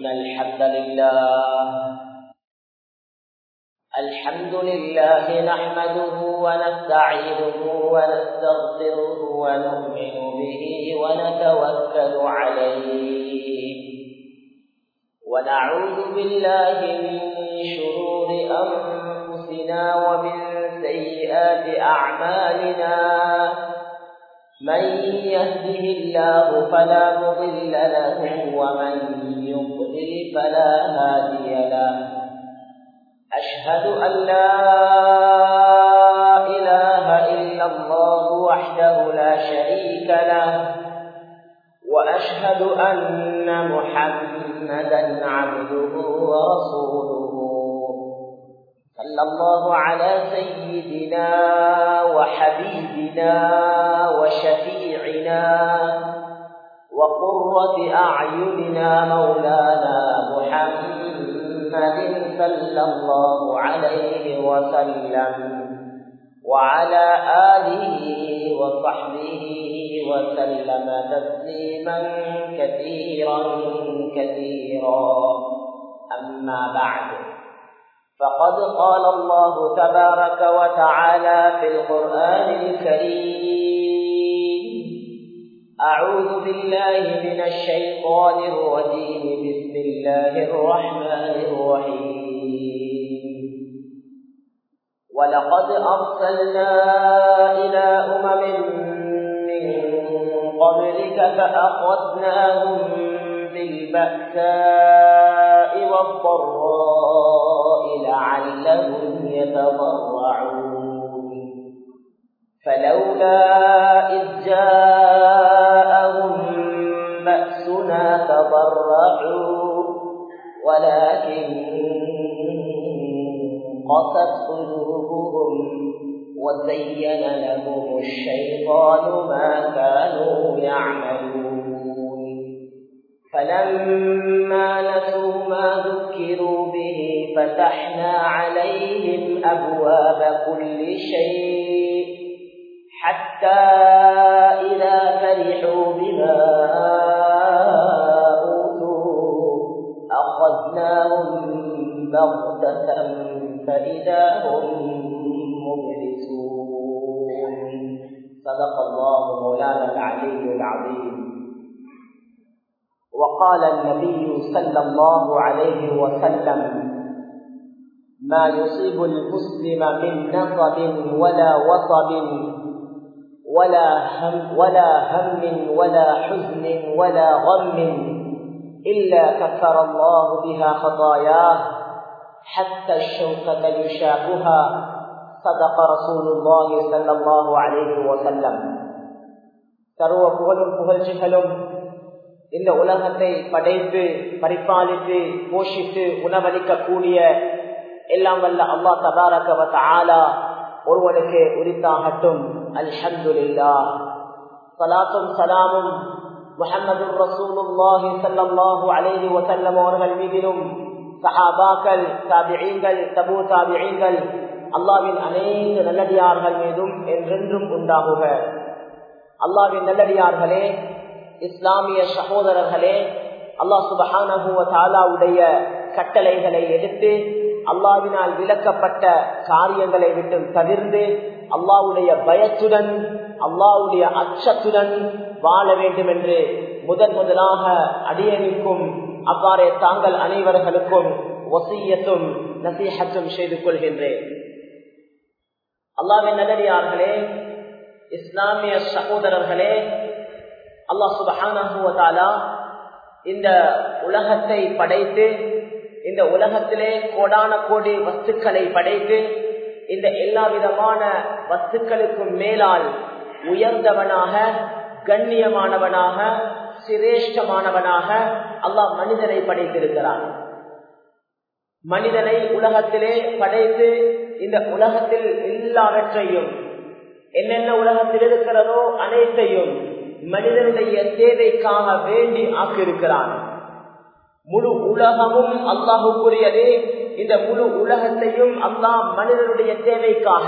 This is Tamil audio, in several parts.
إن الحمد لله الحمد لله نحمده ونستعينه ونستغفره ونؤمن به ونتوكل عليه ونعوذ بالله من شرور أنفسنا ومن سيئات أعمالنا من يهده الله فلا مضل له ومن يضلل فلا هادي له أشهد أن لا إله إلا الله وحده لا شريك له وأشهد أن محمدا عبده ورسوله صلى الله على سيدنا وحبيبنا وشفيعنا وقرة أعيننا مولانا محمد صلى الله عليه وسلم وعلى آله وصحبه وسلم تسليما كثيرا كثيرا أما بعد فقد قال الله تبارك وتعالى في القرآن الكريم أعوذ بالله من الشيطان الرجيم بسم الله الرحمن الرحيم ولقد أرسلنا إلى أمم من قبلك فأخذناهم بالبأساء والضراء لعلهم يتضرعون فلولا إذ جاءهم بأسنا تضرعوا ولكن قست قلوبهم وزين لهم الشيطان ما كانوا يعملون فلما نسوا ما ذكروا به فتحنا عليهم أبواب كل شيء حتى إذا فرحوا بما أوتوا أخذناهم بغتة فإذا هم مبلسون صدق الله مولانا العلي العظيم وقال النبي صلى الله عليه وسلم ما يصيب المسلم من نصب ولا وصب ولا هم ولا هم ولا حزن ولا غم إلا كفر الله بها خطاياه حتى الشوكة يشاقها صدق رسول الله صلى الله عليه وسلم சர்வ புகழும் புகழ்ச்சிகளும் இந்த உலகத்தை படைத்து பரிபாலித்து போஷித்து உணவளிக்கக்கூடிய எல்லாம் வல்ல அல்லா தபாரகவத் ஆலா ஒருவனுக்கு உரித்தாகட்டும் அல்ஹம்துலில்லா சலாத்தும் சலாமும் முஹம்மது ரசூலுல்லாஹி ஸல்லல்லாஹு அலைஹி வஸல்லம் அவர்கள் மீதிலும் சஹாபாக்கள் தாபிஈன்கள் தபூ தாபிஈன்கள் அல்லாஹ்வின் அனைத்து நல்லடியார்கள் மீதும் என்றென்றும் உண்டாகுக அல்லாஹ்வின் நல்லடியார்களே இஸ்லாமிய சகோதரர்களே அல்லாஹ் சுபஹானஹுவ தாலாவுடைய கட்டளைகளை எடுத்து அல்லாவினால் விளக்கப்பட்ட காரியங்களை விட்டு தவிர்ந்து அல்லாவுடைய பயத்துடன் அல்லாவுடைய அச்சத்துடன் வாழ வேண்டும் என்று முதன் முதலாக அடியணிக்கும் அவ்வாறே தாங்கள் அனைவர்களுக்கும் ஒசியத்தும் நசீகத்தும் செய்து கொள்கின்றேன் அல்லாவின் நல்லடியார்களே இஸ்லாமிய சகோதரர்களே அல்லாஹ் சுபஹானா இந்த உலகத்தை படைத்து இந்த உலகத்திலே கோடான கோடி வஸ்துக்களை படைத்து இந்த எல்லா விதமான வஸ்துக்களுக்கும் மேலால் உயர்ந்தவனாக கண்ணியமானவனாக சிரேஷ்டமானவனாக அல்லாஹ் மனிதனை படைத்திருக்கிறான் மனிதனை உலகத்திலே படைத்து இந்த உலகத்தில் எல்லாவற்றையும் என்னென்ன உலகத்தில் இருக்கிறதோ அனைத்தையும் மனிதனுடைய தேவைக்காக வேண்டி ஆக்கியிருக்கிறான் முழு உலகமும் அல்லாஹுக்குரியதே இந்த முழு உலகத்தையும் அல்லாஹ் மனிதனுடைய தேவைக்காக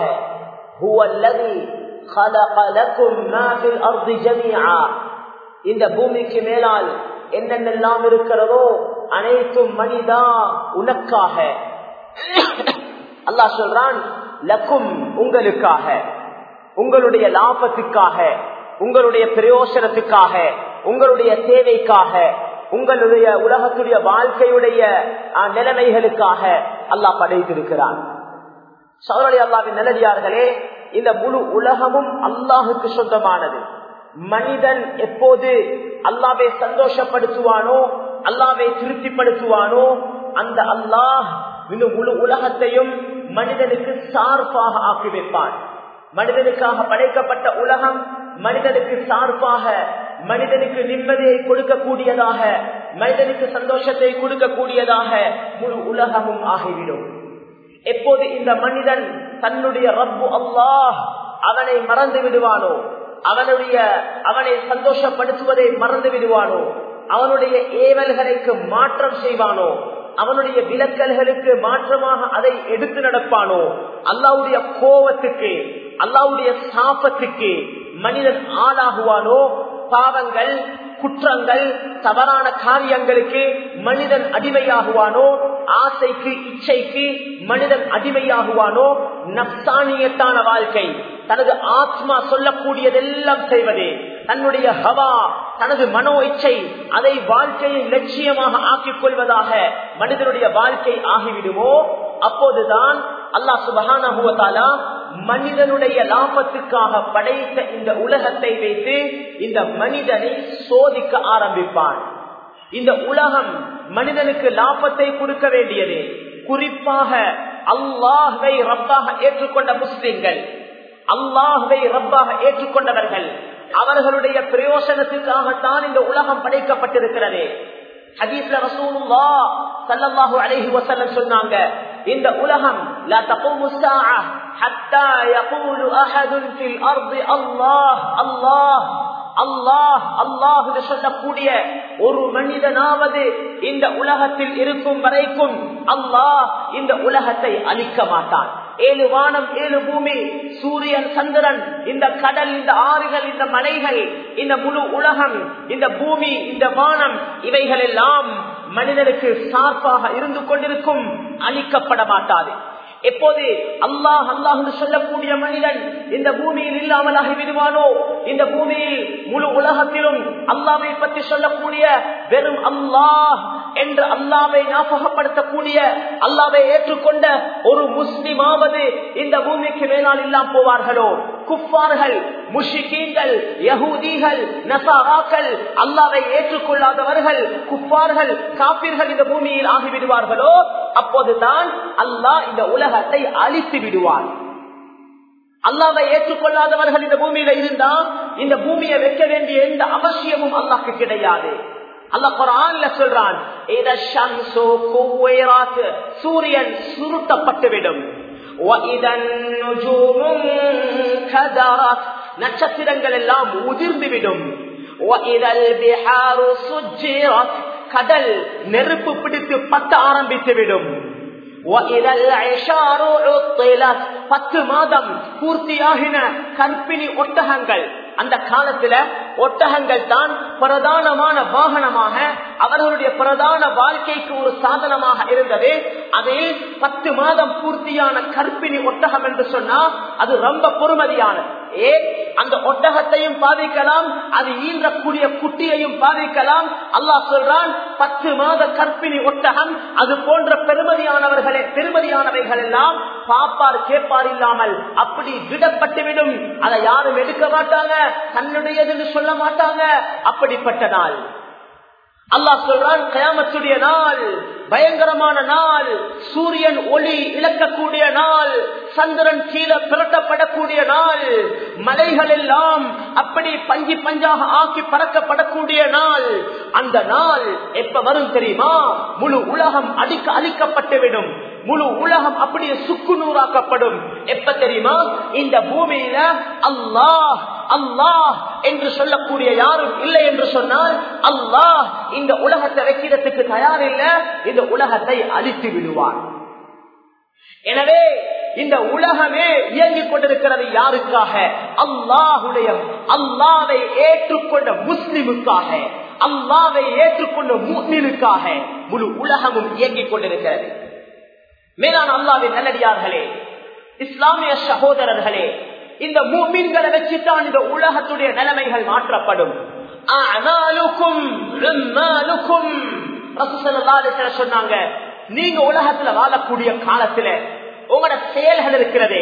இந்த பூமிக்கு மேலால் என்னென்னெல்லாம் இருக்கிறதோ அனைத்தும் மனிதா உனக்காக அல்லாஹ் சொல்றான் லக்கும் உங்களுக்காக உங்களுடைய லாபத்துக்காக உங்களுடைய பிரயோசனத்துக்காக உங்களுடைய தேவைக்காக உங்களுடைய உலகத்துடைய வாழ்க்கையுடைய அஹ், நிலைமைகளுக்காக அல்லாஹ் படைத்திருக்கிறான் சௌரலி அல்லாவின் நிலடியார்களே இந்த முழு உலகமும் அல்லாஹுக்கு சொந்தமானது மனிதன் எப்போது அல்லாவை சந்தோஷப்படுத்துவானோ அல்லாவை திருப்திப்படுத்துவானோ அந்த அல்லாஹ் இந்த முழு உலகத்தையும் மனிதனுக்கு சார்பாக ஆக்கி வைப்பான் மனிதனுக்காக படைக்கப்பட்ட உலகம் மனிதனுக்கு சார்பாக மனிதனுக்கு நிம்மதியை கொடுக்கக்கூடியதாக மனிதனுக்கு சந்தோஷத்தை கொடுக்கக்கூடியதாக முழு உலகமும் ஆகிவிடும் எப்போது இந்த மனிதன் தன்னுடைய ரப்பு அல்லாஹ் அவனை மறந்து விடுவானோ அவனுடைய அவனை சந்தோஷப்படுத்துவதை மறந்து விடுவானோ அவனுடைய ஏவல்களுக்கு மாற்றம் செய்வானோ அவனுடைய விலக்கல்களுக்கு மாற்றமாக அதை எடுத்து நடப்பானோ அல்லாவுடைய கோபத்துக்கு அல்லாவுடைய சாபத்துக்கு மனிதன் ஆளாகுவானோ பாவங்கள் குற்றங்கள் தவறான காரியங்களுக்கு மனிதன் அடிமையாகுவானோ ஆசைக்கு இச்சைக்கு மனிதன் அடிமையாகுவானோ நப்சானியத்தான வாழ்க்கை தனது ஆத்மா சொல்லக்கூடியதெல்லாம் செய்வது தன்னுடைய ஹவா தனது மனோ இச்சை அதை வாழ்க்கையை லட்சியமாக ஆக்கிக் கொள்வதாக மனிதனுடைய வாழ்க்கை ஆகிவிடுமோ அப்போதுதான் அல்லாஹ் சுபகானா மனிதனுடைய லாபத்துக்காக படைத்த இந்த உலகத்தை வைத்து இந்த மனிதனை சோதிக்க ஆரம்பிப்பான் இந்த உலகம் மனிதனுக்கு லாபத்தை கொடுக்க வேண்டியது குறிப்பாக அல்லாஹை ரப்பாக ஏற்றுக்கொண்ட முஸ்லிம்கள் அல்லாஹை ரப்பாக ஏற்றுக்கொண்டவர்கள் அவர்களுடைய பிரயோசனத்துக்காகத்தான் இந்த உலகம் படைக்கப்பட்டிருக்கிறது ஹதீஸ்ல ரசூலுல்லா ஸல்லல்லாஹு அலைஹி வஸல்லம் சொன்னாங்க இந்த உலகம் லா தகூமு ஸாஅ ஹத்தா يقول احد في الارض الله الله அல்லாஹ் அல்லாஹ் சொல்லக்கூடிய ஒரு மனிதனாவது இந்த உலகத்தில் இருக்கும் வரைக்கும் அல்லாஹ் இந்த உலகத்தை அழிக்க மாட்டான் ஏழு வானம் ஏழு பூமி சூரியன் சந்திரன் இந்த கடல் இந்த ஆறுகள் இந்த மலைகள் இந்த முழு உலகம் இந்த பூமி இந்த வானம் இவைகள் எல்லாம் மனிதனுக்கு சார்பாக இருந்து கொண்டிருக்கும் அழிக்கப்பட மாட்டாது எப்போது அல்லாஹ் அல்லாஹ் சொல்லக்கூடிய மனிதன் இந்த பூமியில் இல்லாமலாகி விடுவானோ இந்த பூமியில் முழு உலகத்திலும் அல்லாவை பற்றி சொல்லக்கூடிய வெறும் அல்லாஹ் என்று அல்லாவை ஞாபகப்படுத்தக்கூடிய அல்லாவை ஏற்றுக்கொண்ட ஒரு முஸ்லிமாவது இந்த பூமிக்கு மேலால் இல்லாம போவார்களோ குப்பார்கள் முஷிகீன்கள் யகூதிகள் நசாராக்கள் அல்லாவை ஏற்றுக்கொள்ளாதவர்கள் குப்பார்கள் காப்பீர்கள் இந்த பூமியில் ஆகிவிடுவார்களோ அப்போதுதான் அல்லாஹ் இந்த உலகத்தை அழித்து விடுவார் அல்லாவை ஏற்றுக்கொள்ளாதவர்கள் இந்த பூமியில இருந்தா இந்த பூமியை வைக்க வேண்டிய எந்த அவசியமும் அல்லாக்கு கிடையாது அல்ல குரான்ல சொல்றான் சூரியன் சுருட்டப்பட்டுவிடும் நட்சத்திரங்கள் எல்லாம் உதிர்ந்துவிடும் கடல் நெருப்பு பிடித்து பத்த ஆரம்பித்துவிடும் பத்து மாதம் பூர்த்தியாகின கற்பிணி ஒட்டகங்கள் அந்த காலத்துல ஒட்டகங்கள் தான் பிரதானமான வாகனமாக அவர்களுடைய பிரதான வாழ்க்கைக்கு ஒரு சாதனமாக இருந்தது அதில் பத்து மாதம் பூர்த்தியான கற்பிணி ஒட்டகம் என்று சொன்னா அது ரொம்ப பொறுமதியானது ஏன் அந்த ஒட்டகத்தையும் பாதிக்கலாம் அது ஈன்றக்கூடிய குட்டியையும் பாதிக்கலாம் அல்லாஹ் சொல்றான் பத்து மாத கற்பிணி ஒட்டகம் அது போன்ற பெருமதியானவர்களே பெருமதியானவைகள் எல்லாம் பாப்பார் கேட்பார் இல்லாமல் அப்படி விடப்பட்டுவிடும் அதை யாரும் எடுக்க மாட்டாங்க தன்னுடையது சொல்ல மாட்டாங்க அப்படிப்பட்ட நாள் அல்லாஹ் சொல்றான் கயாமத்துடைய நாள் பயங்கரமான நாள் சூரியன் ஒளி இழக்கக்கூடிய நாள் சந்திரன் கீழே புரட்டப்படக்கூடிய நாள் மலைகள் எல்லாம் அப்படி பஞ்சி பஞ்சாக ஆக்கி பறக்கப்படக்கூடிய நாள் அந்த நாள் எப்ப வரும் தெரியுமா முழு உலகம் அடிக்க அழிக்கப்பட்டுவிடும் முழு உலகம் அப்படியே சுக்கு நூறாக்கப்படும் எப்ப தெரியுமா இந்த பூமியில அல்லாஹ் அல்லாஹ் என்று சொல்லக்கூடிய யாரும் இல்லை என்று சொன்னால் அல்லாஹ் இந்த உலகத்தை வைக்கிறதுக்கு தயார் இல்லை இந்த உலகத்தை அழித்து விடுவார் எனவே இந்த உலகமே இயங்கிக் கொண்டிருக்கிறது யாருக்காக அல்லாஹுடைய அல்லாவை ஏற்றுக்கொண்ட முஸ்லிமுக்காக அல்லாவை ஏற்றுக்கொண்ட மூமினுக்காக முழு உலகமும் இயங்கிக் கொண்டிருக்கிறது மேலான அல்லாவின் நல்லடியார்களே இஸ்லாமிய சகோதரர்களே இந்த மூமின்களை வச்சுதான் இந்த உலகத்துடைய நிலைமைகள் மாற்றப்படும் அஅமாலுக்கும் ரிம்மாலுக்கும். ரசூல் ஸல்லல்லாஹு அலைஹி வஸல்லம் சொன்னாங்க நீங்க உலகத்துல வாழக்கூடிய காலத்துல உங்களோட செயல்கள் இருக்கிறதே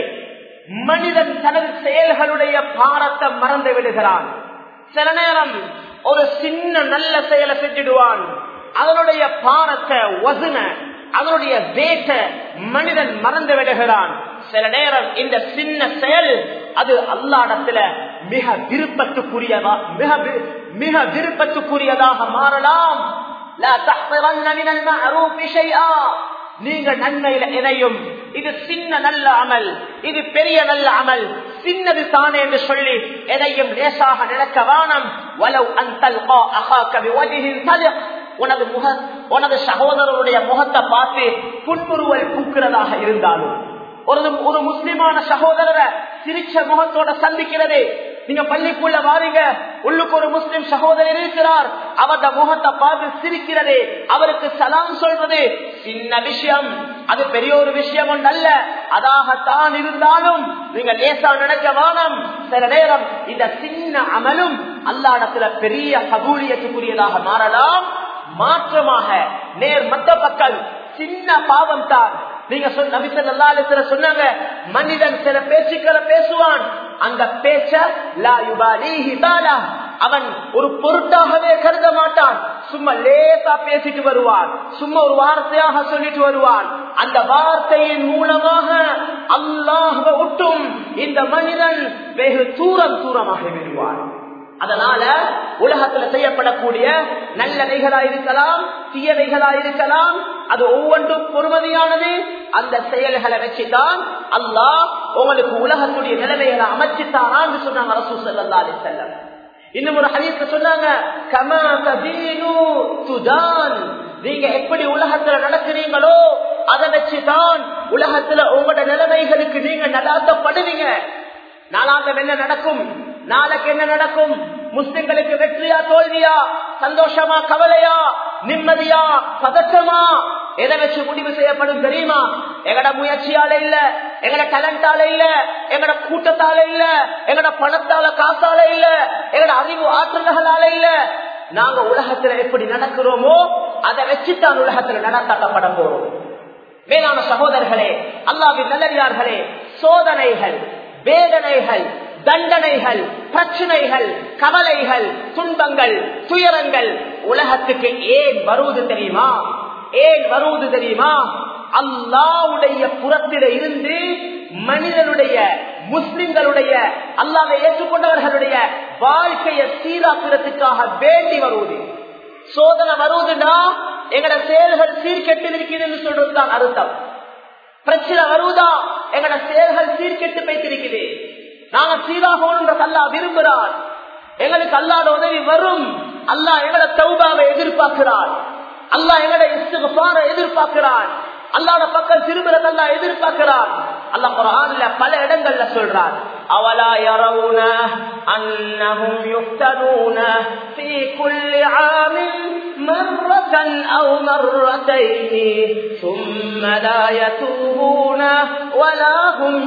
மனிதன் தனது செயல்களுடைய பாரத்தை மறந்து விடுகிறான் சில நேரம் ஒரு சின்ன நல்ல செயலை செஞ்சிடுவான் அதனுடைய பாரத்தை வசுன அதனுடைய வேட்ட மனிதன் மறந்து விடுகிறான் சில நேரம் இந்த சின்ன செயல் அது அல்லாடத்துல மிக விருப்பத்துக்குரியதா மிக வி- மிக விருப்பத்துக்குரியதாக மாறலாம் லா தஹ்ஸரன்ன மினல் மஅரூஃபி ஷைஆ. நீங்க நன்மையில எதையும் இது சின்ன நல்ல அமல் இது பெரிய நல்ல அமல் சின்னது தானே என்று சொல்லி எதையும் லேசாக நினைக்க வானம் வலவ் அந்தல் அஹாக்க பிவஜிஹின் சலிக். உனது முக உனது சகோதரருடைய முகத்தை பார்த்து புன்முறுவல் பூக்கிறதாக இருந்தாலும் ஒரு ஒரு முஸ்லிமான சகோதரரை சிரிச்ச முகத்தோட சந்திக்கிறது நீங்க பள்ளிக்குள்ள வாரீங்க உள்ளுக்கு ஒரு முஸ்லிம் சகோதரர் இருக்கிறார் அவரது முகத்தை பார்த்து சிரிக்கிறது அவருக்கு சலாம் சொல்றது சின்ன விஷயம் அது பெரிய ஒரு விஷயம் ஒன்றல்ல அதாகத்தான் இருந்தாலும் நீங்க லேசா நினைக்க வானம் சில நேரம் இந்த சின்ன அமலும் அல்லாடத்துல பெரிய கபூலியத்துக்குரியதாக மாறலாம் மாற்றமாக நேர் மத்த பக்கம் சின்ன பாவம் தான் நீங்க சொன்ன நபி ஸல்லல்லாஹு அலைஹி வஸல்லம் சொன்னாங்க மனிதன் சில பேச்சுக்களை பேசுவான் அந்த பேச்ச லா யுபாலிஹி பாலா அவன் ஒரு பொருட்டாகவே கருத மாட்டான் சும்மா லேசா பேசிட்டு வருவான் சும்மா ஒரு வார்த்தையாக சொல்லிட்டு வருவான் அந்த வார்த்தையின் மூலமாக அல்லாஹ் ஒட்டும் இந்த மனிதன் வெகு தூரம் தூரமாக விடுவான் அதனால உலகத்துல செய்யப்படக்கூடிய நல்லவைகளா இருக்கலாம் தீயவைகளா இருக்கலாம் அது ஒவ்வொன்றும் பொறுமதியானது அந்த செயல்களை வச்சுதான் அல்லாஹ் உங்களுக்கு உலகத்துடைய நிலைமைகளை அமைச்சுத்தானான்னு சொன்னாங்க ரசூ சல்லா அலி செல்லம் இன்னும் ஒரு ஹதீஸ்ல சொன்னாங்க கமா ததீனு துதான் நீங்க எப்படி உலகத்துல நடக்கிறீங்களோ அதை வச்சுதான் உலகத்துல உங்களோட நிலைமைகளுக்கு நீங்க நடாத்தப்படுவீங்க நாளாந்தம் என்ன நடக்கும் நாளைக்கு என்ன நடக்கும் முஸ்லிம்களுக்கு வெற்றியா தோல்வியா சந்தோஷமா கவலையா நிம்மதியா பதற்றமா எதை வச்சு முடிவு செய்யப்படும் தெரியுமா எங்கட முயற்சியால இல்ல எங்கட டேலண்டால இல்ல எங்கட கூட்டத்தால இல்ல எங்கட பணத்தால காசால இல்ல எங்கட அறிவு ஆற்றல்களால இல்ல நாங்க உலகத்துல எப்படி நடக்கிறோமோ அதை வச்சுத்தான் உலகத்துல நடத்தாட்டப்பட போறோம் மேலான சகோதரர்களே அல்லாவின் நல்லடியார்களே சோதனைகள் வேதனைகள் தண்டனைகள் பிரச்சனைகள் கவலைகள் துன்பங்கள் துயரங்கள் உலகத்துக்கு ஏன் வருவது தெரியுமா ஏன் வருவது தெரியுமா அல்லாவுடைய புறத்தில இருந்து மனிதனுடைய முஸ்லிம்களுடைய அல்லாவை ஏற்றுக்கொண்டவர்களுடைய வாழ்க்கையை சீராக்குறதுக்காக வேண்டி வருவது சோதனை வருவதுன்னா எங்கட செயல்கள் சீர்கெட்டு இருக்கிறது சொல்றதுதான் அர்த்தம் பிரச்சனை வருவதா எங்கட செயல்கள் சீர்கெட்டு வைத்திருக்குது நாங்க சீராகணும் அல்லா விரும்புகிறார் எங்களுக்கு அல்லாத உதவி வரும் அல்லாஹ் எங்கட தௌபாவை எதிர்பார்க்கிறார் அல்லாஹ் எங்கட இஸ்திகுபார எதிர்பார்க்கிறான் அல்லாட பக்கம் திரும்புறது அல்லா எதிர்பார்க்கிறான் அல்லா குரான்ல பல இடங்கள்ல சொல்றான் அவலா யரவுன அன்னஹும் யுஃப்தனூன ஃபீ குல்லி ஆமின் مرة أو مرتين ثم لا يتوبون ولا هم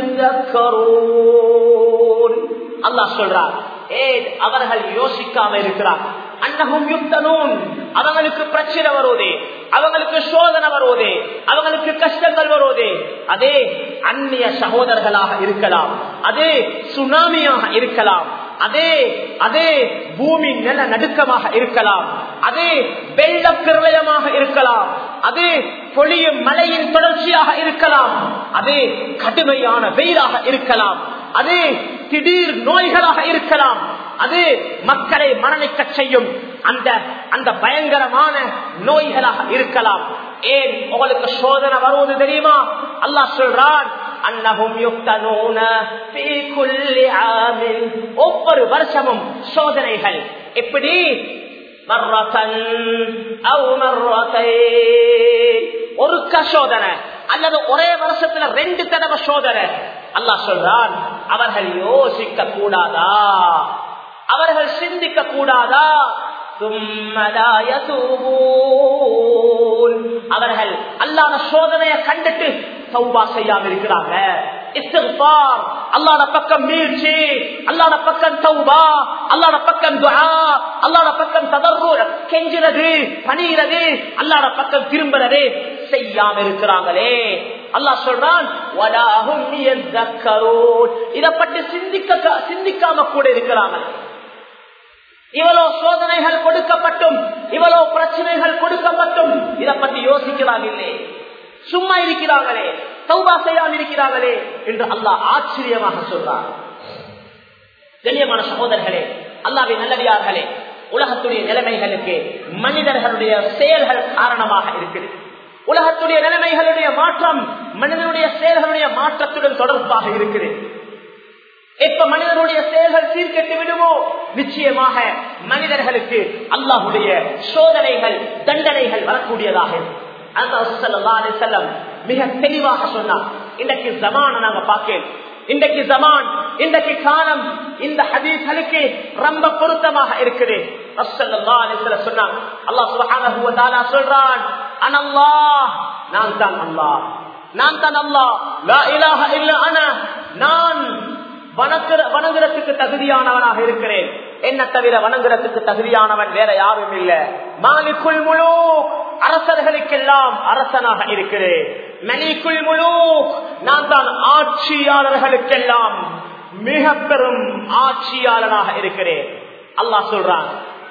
يذكرون الله சொல்றார் ஏன் அவர்கள் யோசிக்காம இருக்கிறார் அன்னகும் யுக்தனூன் அவங்களுக்கு பிரச்சனை வருவதே அவங்களுக்கு சோதனை வருவதே அவங்களுக்கு கஷ்டங்கள் வருவதே அதே அந்நிய சகோதரர்களாக இருக்கலாம் அதே சுனாமியாக இருக்கலாம் அதே அதே பூமி நில நடுக்கமாக இருக்கலாம் அதே வெள்ள பிரளயமாக இருக்கலாம் அதே பொழியும் மழையின் தொடர்ச்சியாக இருக்கலாம் அதே கடுமையான வெயிலாக இருக்கலாம் அதே திடீர் நோய்களாக இருக்கலாம் அது மக்களை மரணிக்க செய்யும் அந்த அந்த பயங்கரமான நோய்களாக இருக்கலாம் ஏன் உங்களுக்கு சோதனை வருவது தெரியுமா அல்லாஹ் சொல்றான் அன்னகும் யுக்தனூன ஃபீ குல்லி ஆமின் ஒவ்வொரு வருஷமும் சோதனைகள் எப்படி மர்ரதன் அவ் மர்ரதைன் ஒருக்க சோதனை அல்லது ஒரே வருஷத்துல ரெண்டு தடவை சோதனை அல்லாஹ் சொல்றான் அவர்கள் யோசிக்க கூடாதா அவர்கள் சிந்திக்க கூடாதா ثم لا يتوبون அவர்கள் அல்லாஹ் சோதனையை கண்டுட்டு தௌபா செய்யாம இருக்கிறாங்க இஸ்திக்பார் அல்லாஹ்ட பக்கம் மீழ்ச்சி அல்லாஹ்ட பக்கம் தௌபா அல்லாஹ்ட பக்கம் துஆ அல்லாஹ்ட பக்கம் ததர்ரு கெஞ்சுறது பணிகிறது அல்லாஹ்ட பக்கம் திரும்புறது செய்யாம இருக்கிறாங்களே அல்லாஹ் சொல்றான் வலாஹும் யذكرون இத பற்றி சிந்திக்க சிந்திக்காம கூட இருக்கிறாங்க இவ்வளவு சோதனைகள் கொடுக்கப்பட்டும் இவ்வளவு பிரச்சனைகள் கொடுக்கப்பட்டும் இத பத்தி யோசிக்கிறாங்க இல்லே சும்மா இருக்கிறாங்களே சௌபா செய்யாமல் இருக்கிறாங்களே என்று அல்லாஹ் ஆச்சரியமாக சொல்றார் கண்ணியமான சகோதரர்களே அல்லாவின் நல்லடியார்களே உலகத்துடைய நிலைமைகளுக்கு மனிதர்களுடைய செயல்கள் காரணமாக இருக்குது உலகத்துடைய நிலைமைகளுடைய மாற்றம் மனிதனுடைய செயல்களுடைய மாற்றத்துடன் தொடர்பாக இருக்குது எப்ப மனிதனுடைய செயல்கள் சீர்கெட்டு விடுமோ நிச்சயமாக மனிதர்களுக்கு அல்லாஹுடைய சோதனைகள் தண்டனைகள் வரக்கூடியதாக செல்லம் மிக தெளிவாக சொன்னார் இன்றைக்கு ஜமான நாங்க பார்க்கேன் இன்றைக்கு ஜமான் இன்றைக்கு காலம் இந்த ஹதீஸ்களுக்கு ரொம்ப பொருத்தமாக இருக்குது சொன்னான் அல்லாஹ் சுபஹானஹு சொல்றான் அனல்லாஹ் நான் தான் அல்லாஹ் நான் தான் அல்லாஹ் லா இலாஹ இல்ல அன நான் வணங்குறதுக்கு தகுதியானவனாக இருக்கிறேன் என்ன தவிர வணங்குறதுக்கு தகுதியானவன் வேற யாரும் இல்ல மாலிக்குள் முழு அரசர்களுக்கெல்லாம் அரசனாக இருக்கிறேன் மலிக்குள் முழு நான் தான் ஆட்சியாளர்களுக்கெல்லாம் மிக பெரும் ஆட்சியாளனாக இருக்கிறேன் அல்லாஹ் சொல்றான்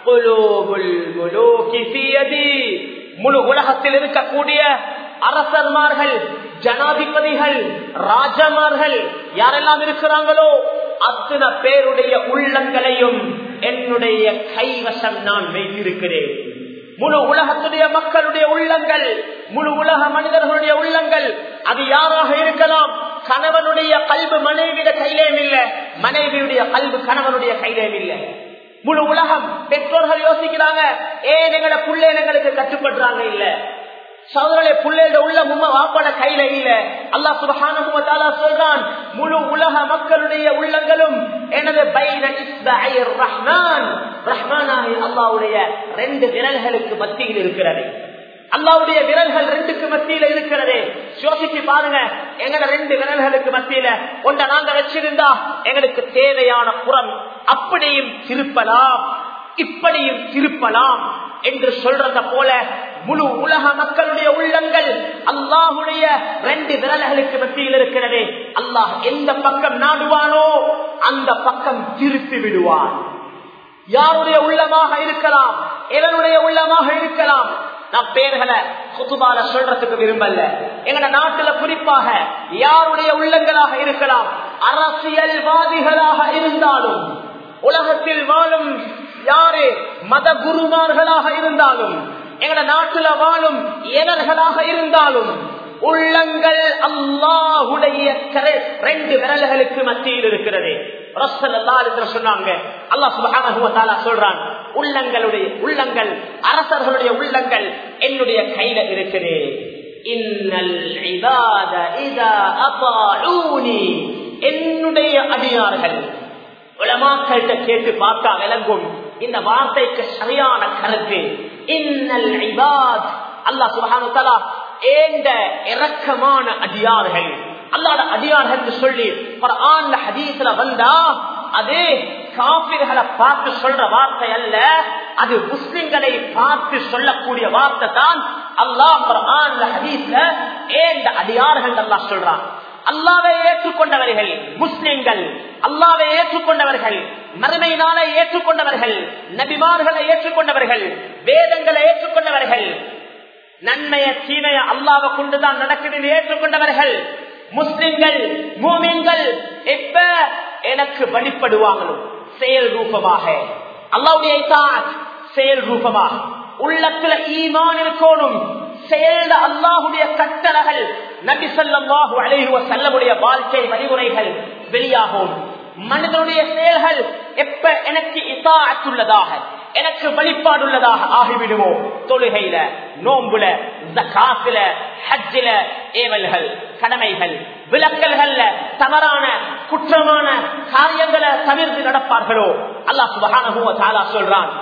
முழு உலகத்தில் இருக்கக்கூடிய அரசர்மார்கள் ஜனாதிபதிகள் ராஜமார்கள் யாரெல்லாம் இருக்கிறாங்களோ அத்தனை பேருடைய உள்ளங்களையும் என்னுடைய கைவசம் நான் வைத்திருக்கிறேன் முழு உலகத்துடைய மக்களுடைய உள்ளங்கள் முழு உலக மனிதர்களுடைய உள்ளங்கள் அது யாராக இருக்கலாம் கணவனுடைய கல்வி மனைவிയുടെ கையிலேயும் இல்ல மனைவியுடைய கல்வி கணவனுடைய கையிலேயும் இல்ல முழு உலகம் பெற்றோர்கள் யோசிக்கிறாங்க ஏன் எங்களை புள்ளை எங்களுக்கு கட்டுப்படுறாங்க இல்ல சோதரே புள்ளையோட உள்ள மும்ம வாப்பாட கையில இல்ல அல்லா சுபஹான சொல்றான் முழு உலக மக்களுடைய உள்ளங்களும் எனது ரஹ்மான் ரஹ்மானாகி அல்லாவுடைய ரெண்டு விரல்களுக்கு மத்தியில் இருக்கிறது அல்லாவுடைய விரல்கள் ரெண்டுக்கு மத்தியில இருக்கிறது யோசிச்சு பாருங்க எங்கட ரெண்டு விரல்களுக்கு மத்தியில ஒன்றை நாங்க வச்சிருந்தா எங்களுக்கு தேவையான புறம் அப்படியும் திருப்பலாம் இப்படியும் திருப்பலாம் என்று சொல்றத போல முழு உலக மக்களுடைய உள்ளங்கள் அல்லாஹுடைய ரெண்டு விரல்களுக்கு மத்தியில் இருக்கிறது அல்லாஹ் எந்த பக்கம் நாடுவானோ அந்த பக்கம் திருப்பி விடுவான் யாருடைய உள்ளமாக இருக்கலாம் எவனுடைய உள்ளமாக இருக்கலாம் நான் பேர்களை குத்துபால சொல்றதுக்கு விரும்பல எங்க நாட்டுல குறிப்பாக யாருடைய உள்ளங்களாக இருக்கலாம் அரசியல்வாதிகளாக இருந்தாலும் உலகத்தில் வாழும் யாரு மத குருமார்களாக இருந்தாலும் எங்கட நாட்டுல வாழும் எவர்களாக இருந்தாலும் உள்ளங்கள் அல்லாஹுடைய ரெண்டு விரல்களுக்கு மத்தியில் இருக்கிறது சொன்னாங்க அல்லா சுபகான சொல்றான் உள்ளங்களுடைய உள்ளங்கள் அரசர்களுடைய உள்ளங்கள் என்னுடைய கையில இருக்குது என்னுடைய அடியார்கள் உலமாக்கள்கிட்ட கேட்டு பார்த்தா விளங்கும் இந்த வார்த்தைக்கு சரியான கருத்து இன்னல் இபாத் அல்லா சுபஹானு ஏந்த இறக்கமான அடியார்கள் அல்லாத அடியார்கள் சொல்லி ஆண்ட ஹதீஸ்ல வந்தா அது காபிர்களை பார்த்து சொல்ற வார்த்தை அல்ல அது முஸ்லிம்களை பார்த்து சொல்லக்கூடிய வார்த்தை தான் அல்லாஹ் ஆண்ட ஹதீஸ்ல ஏந்த அடியார்கள் அல்லா சொல்றான் அல்லாவை ஏற்றுக்கொண்டவர்கள் முஸ்லிம்கள் அல்லாவை ஏற்றுக்கொண்டவர்கள் மறுமை நாளை ஏற்றுக்கொண்டவர்கள் நபிமார்களை ஏற்றுக்கொண்டவர்கள் வேதங்களை ஏற்றுக்கொண்டவர்கள் நன்மைய தீமைய அல்லாவை கொண்டுதான் நடக்குது ஏற்றுக்கொண்டவர்கள் முஸ்லிம்கள் மூமின்கள் எப்ப எனக்கு வழிபடுவாங்களோ செயல் ரூபமாக அல்லாவுடைய செயல் ரூபமாக உள்ளத்துல ஈமான் இருக்கணும் செயல்ட அல்லாஹுடைய கட்டளைகள் நபி சொல்லாஹு அலைஹுவ செல்லமுடைய வாழ்க்கை வழிமுறைகள் வெளியாகும் மனிதனுடைய செயல்கள் எப்ப எனக்கு இதாத்துள்ளதாக எனக்கு வழிபாடுள்ளதாக ஆகிவிடுமோ தொழுகையில நோம்புல காசுல ஹஜ்ஜில ஏவல்கள் கடமைகள் விளக்கல்கள்ல தவறான குற்றமான காரியங்களை தவிர்த்து நடப்பார்களோ அல்லாஹ் சுபகான சொல்றான்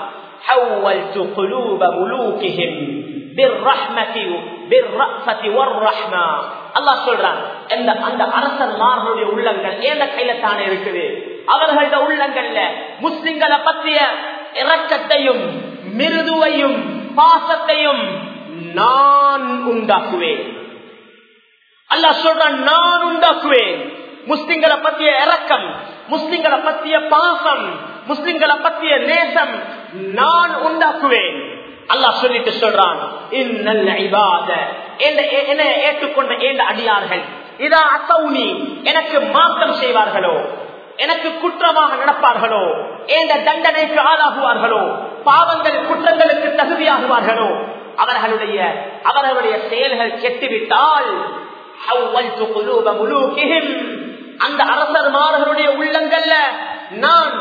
حولت قلوب ملوكهم بالرحمة بالرأفة والرحمة அல்லாஹ் சொல்றான் இந்த அந்த அரசன்மார்களுடைய உள்ளங்கள் ஏந்த கையில தானே இருக்குது அவர்களோட உள்ளங்கள்ல முஸ்லிம்களை பற்றிய இரக்கத்தையும் மிருதுவையும் பாசத்தையும் நான் உண்டாக்குவேன் அல்லாஹ் சொல்றான் நான் உண்டாக்குவேன் முஸ்லிம்களை பற்றிய இரக்கம் முஸ்லிம்களை பற்றிய பாசம் முஸ்லிம்களை பற்றிய நேசம் நான் உண்டாக்குவேன் அல்லாஹ் சொல்லிட்டு சொல்றான் இன்னல் இபாத என்னை ஏற்றுக்கொண்ட ஏந்த அடியார்கள் இதா அசௌனி எனக்கு மாற்றம் செய்வார்களோ எனக்கு குற்றமாக நடப்பார்களோ ஏந்த தண்டனைக்கு ஆளாகுவார்களோ பாவங்கள் குற்றங்களுக்கு தகுதியாகுவார்களோ அவர்களுடைய அவர்களுடைய செயல்கள் கெட்டுவிட்டால் அந்த அரசர்மார்களுடைய உள்ளங்கள்ல நான்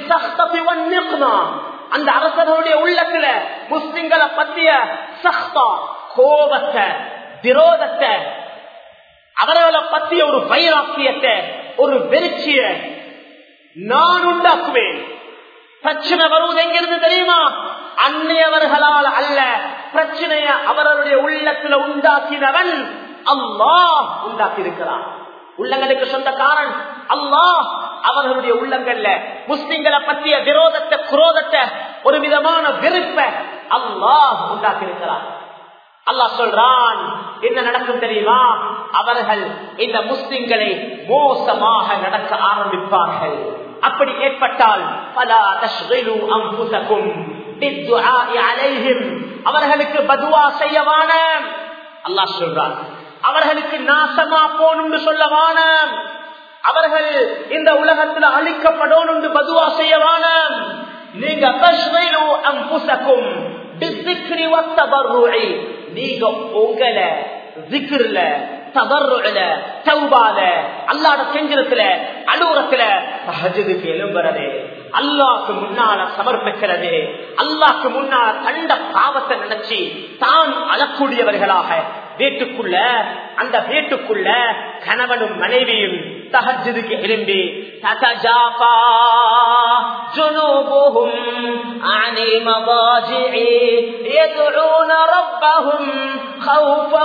அந்த அரசர்களுடைய உள்ளத்துல முஸ்லிம்களை பத்திய சஹ்தா கோபத்தை விரோதத்தை அவர்களை பத்திய ஒரு வைராக்கியத்தை ஒரு வெறிச்சிய நான் உண்டாக்குவேன் பிரச்சனை வருவது எங்கிருந்து தெரியுமா அன்னையவர்களால் அல்ல பிரச்சனைய அவர்களுடைய உள்ளத்துல உண்டாக்கினவன் அல்லாஹ் உண்டாக்கி இருக்கிறான் உள்ளங்களுக்கு சொந்தக்காரன் அல்லாஹ் அவர்களுடைய உள்ளங்கள்ல முஸ்லிம்களை பற்றிய விரோதத்தை குரோதத்தை ஒரு விதமான வெறுப்ப அல்லாஹ் உண்டாக்கி இருக்கிறான் அல்லாஹ் சொல்றான் என்ன நடக்கும் தெரியுமா அவர்கள் இந்த முஸ்லிம்களை மோசமாக நடக்க ஆரம்பிப்பார்கள் அப்படி ஏற்பட்டால் பல அம்புசக்கும் அவர்களுக்கு பதுவா செய்யவான அல்லாஹ் சொல்றான் அவர்களுக்கு நாசமா போனும் சொல்லவான அவர்கள் இந்த உலகத்தில் அழிக்கப்படணும் என்று பதுவா செய்யவான நீங்க அம்புசக்கும் நீங்க உங்களை ஜிக்ருல தவறுல தௌபால அல்லாட செஞ்சலத்துல அலுவலத்துல சஹஜதுக்கு எழும்புறது அல்லாக்கு முன்னால சமர்ப்பிக்கிறது அல்லாக்கு முன்னால கண்ட பாவத்தை நினைச்சு தான் அழக்கூடியவர்களாக வீட்டுக்குள்ள அந்த வீட்டுக்குள்ள கணவனும் மனைவியும் தஹஜுக்கு எழும்பி ததஜாபா جنوبهم عن المضاجع يدعون ربهم خوفا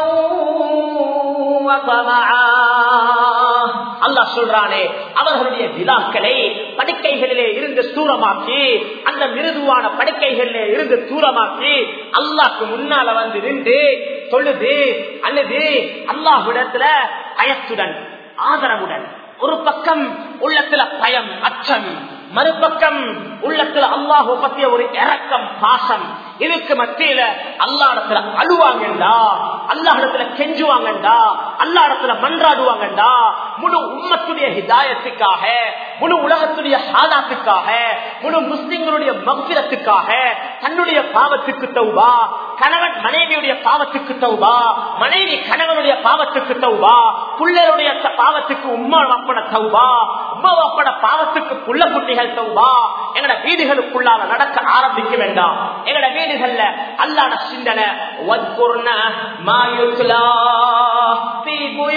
وطمعا அல்லாஹ் சொல்றானே அவர்களுடைய விழாக்களை படுக்கைகளிலே இருந்து தூரமாக்கி அந்த மிருதுவான படுக்கைகளிலே இருந்து தூரமாக்கி அல்லாஹ்க்கு முன்னால வந்து நின்று தொழுது அல்லது அல்லாஹ்விடத்துல பயத்துடன் ஆதரவுடன் ஒரு பக்கம் உள்ளத்துல பயம் அச்சம் மறுபக்கம் உள்ளத்துல அல்லாஹு பத்திய ஒரு இறக்கம் பாசம் இதுக்கு மத்தியில அல்லா இடத்துல அழுவாங்கண்டா அல்லா இடத்துல கெஞ்சுவாங்கண்டா அல்லா இடத்துல மன்றாடுவாங்கண்டா முழு உம்மத்துடைய ஹிதாயத்துக்காக முழு உலகத்துடைய ஹாலாத்துக்காக முழு முஸ்லிம்களுடைய மகிரத்துக்காக தன்னுடைய பாவத்துக்கு தௌபா கணவன் மனைவியுடைய பாவத்துக்கு தௌபா மனைவி கணவனுடைய பாவத்துக்கு தௌபா புள்ளருடைய பாவத்துக்கு உம்மா வாப்பட தௌபா உம்மா வாப்பட பாவத்துக்கு புள்ள குட்டிகள் தௌபா எங்கட வீடுகளுக்குள்ளால நடக்க ஆரம்பிக்க வேண்டாம் எங்கட வீடுகள்ல அல்லாட சிந்தனை வத்குர்ன மாயுத்லா في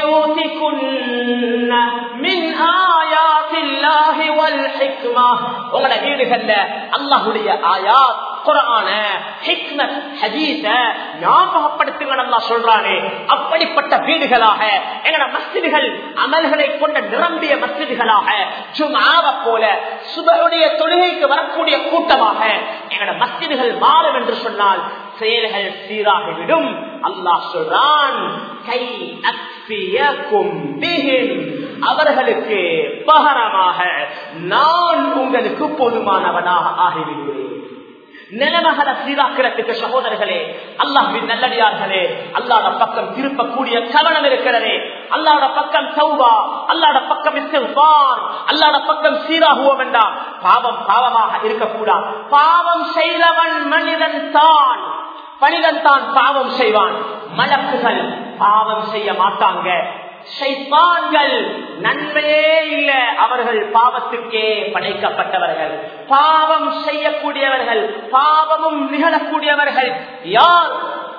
بيوتكن من آيات الله والحكمة உங்களோட வீடுகள்ல அல்லாஹ்வுடைய ஆயாத் குரான ஹிக்மத் ஹதீஸ ஞாபகப்படுத்துங்க நல்லா சொல்றானே அப்படிப்பட்ட வீடுகளாக எங்கட மஸ்ஜிதுகள் அமல்களை கொண்ட நிரம்பிய மஸ்ஜிதுகளாக ஜுமாவை போல சுபருடைய தொழுகைக்கு வரக்கூடிய கூட்டமாக எங்கட மஸ்ஜிதுகள் மாறும் என்று சொன்னால் செயல்கள் சீராகிவிடும் அல்லாஹ் சொல்றான் கை அக்பியக்கும் அவர்களுக்கு பகரமாக நான் உங்களுக்கு பொதுமானவனாக ஆகிவிடுவேன் நிலமகல சீராக்கிறதுக்கு சகோதரர்களே அல்லாஹின் நல்லடியார்களே அல்லாட பக்கம் திருப்பக்கூடிய கவனம் இருக்கிறதே அல்லாட பக்கம் சௌபா அல்லாட பக்கம் இஸ்திஃபார் அல்லாட பக்கம் சீராகுவோம் என்றா பாவம் பாவமாக இருக்கக்கூடாது பாவம் செய்தவன் மனிதன் தான் மனிதன் தான் பாவம் செய்வான் மலக்குகள் பாவம் செய்ய மாட்டாங்க ஷைத்தான்கள் நன்மையே இல்ல அவர்கள் பாவத்துக்கே படைக்கப்பட்டவர்கள் பாவம் செய்யக்கூடியவர்கள் பாவமும் நிகழக்கூடியவர்கள் யார்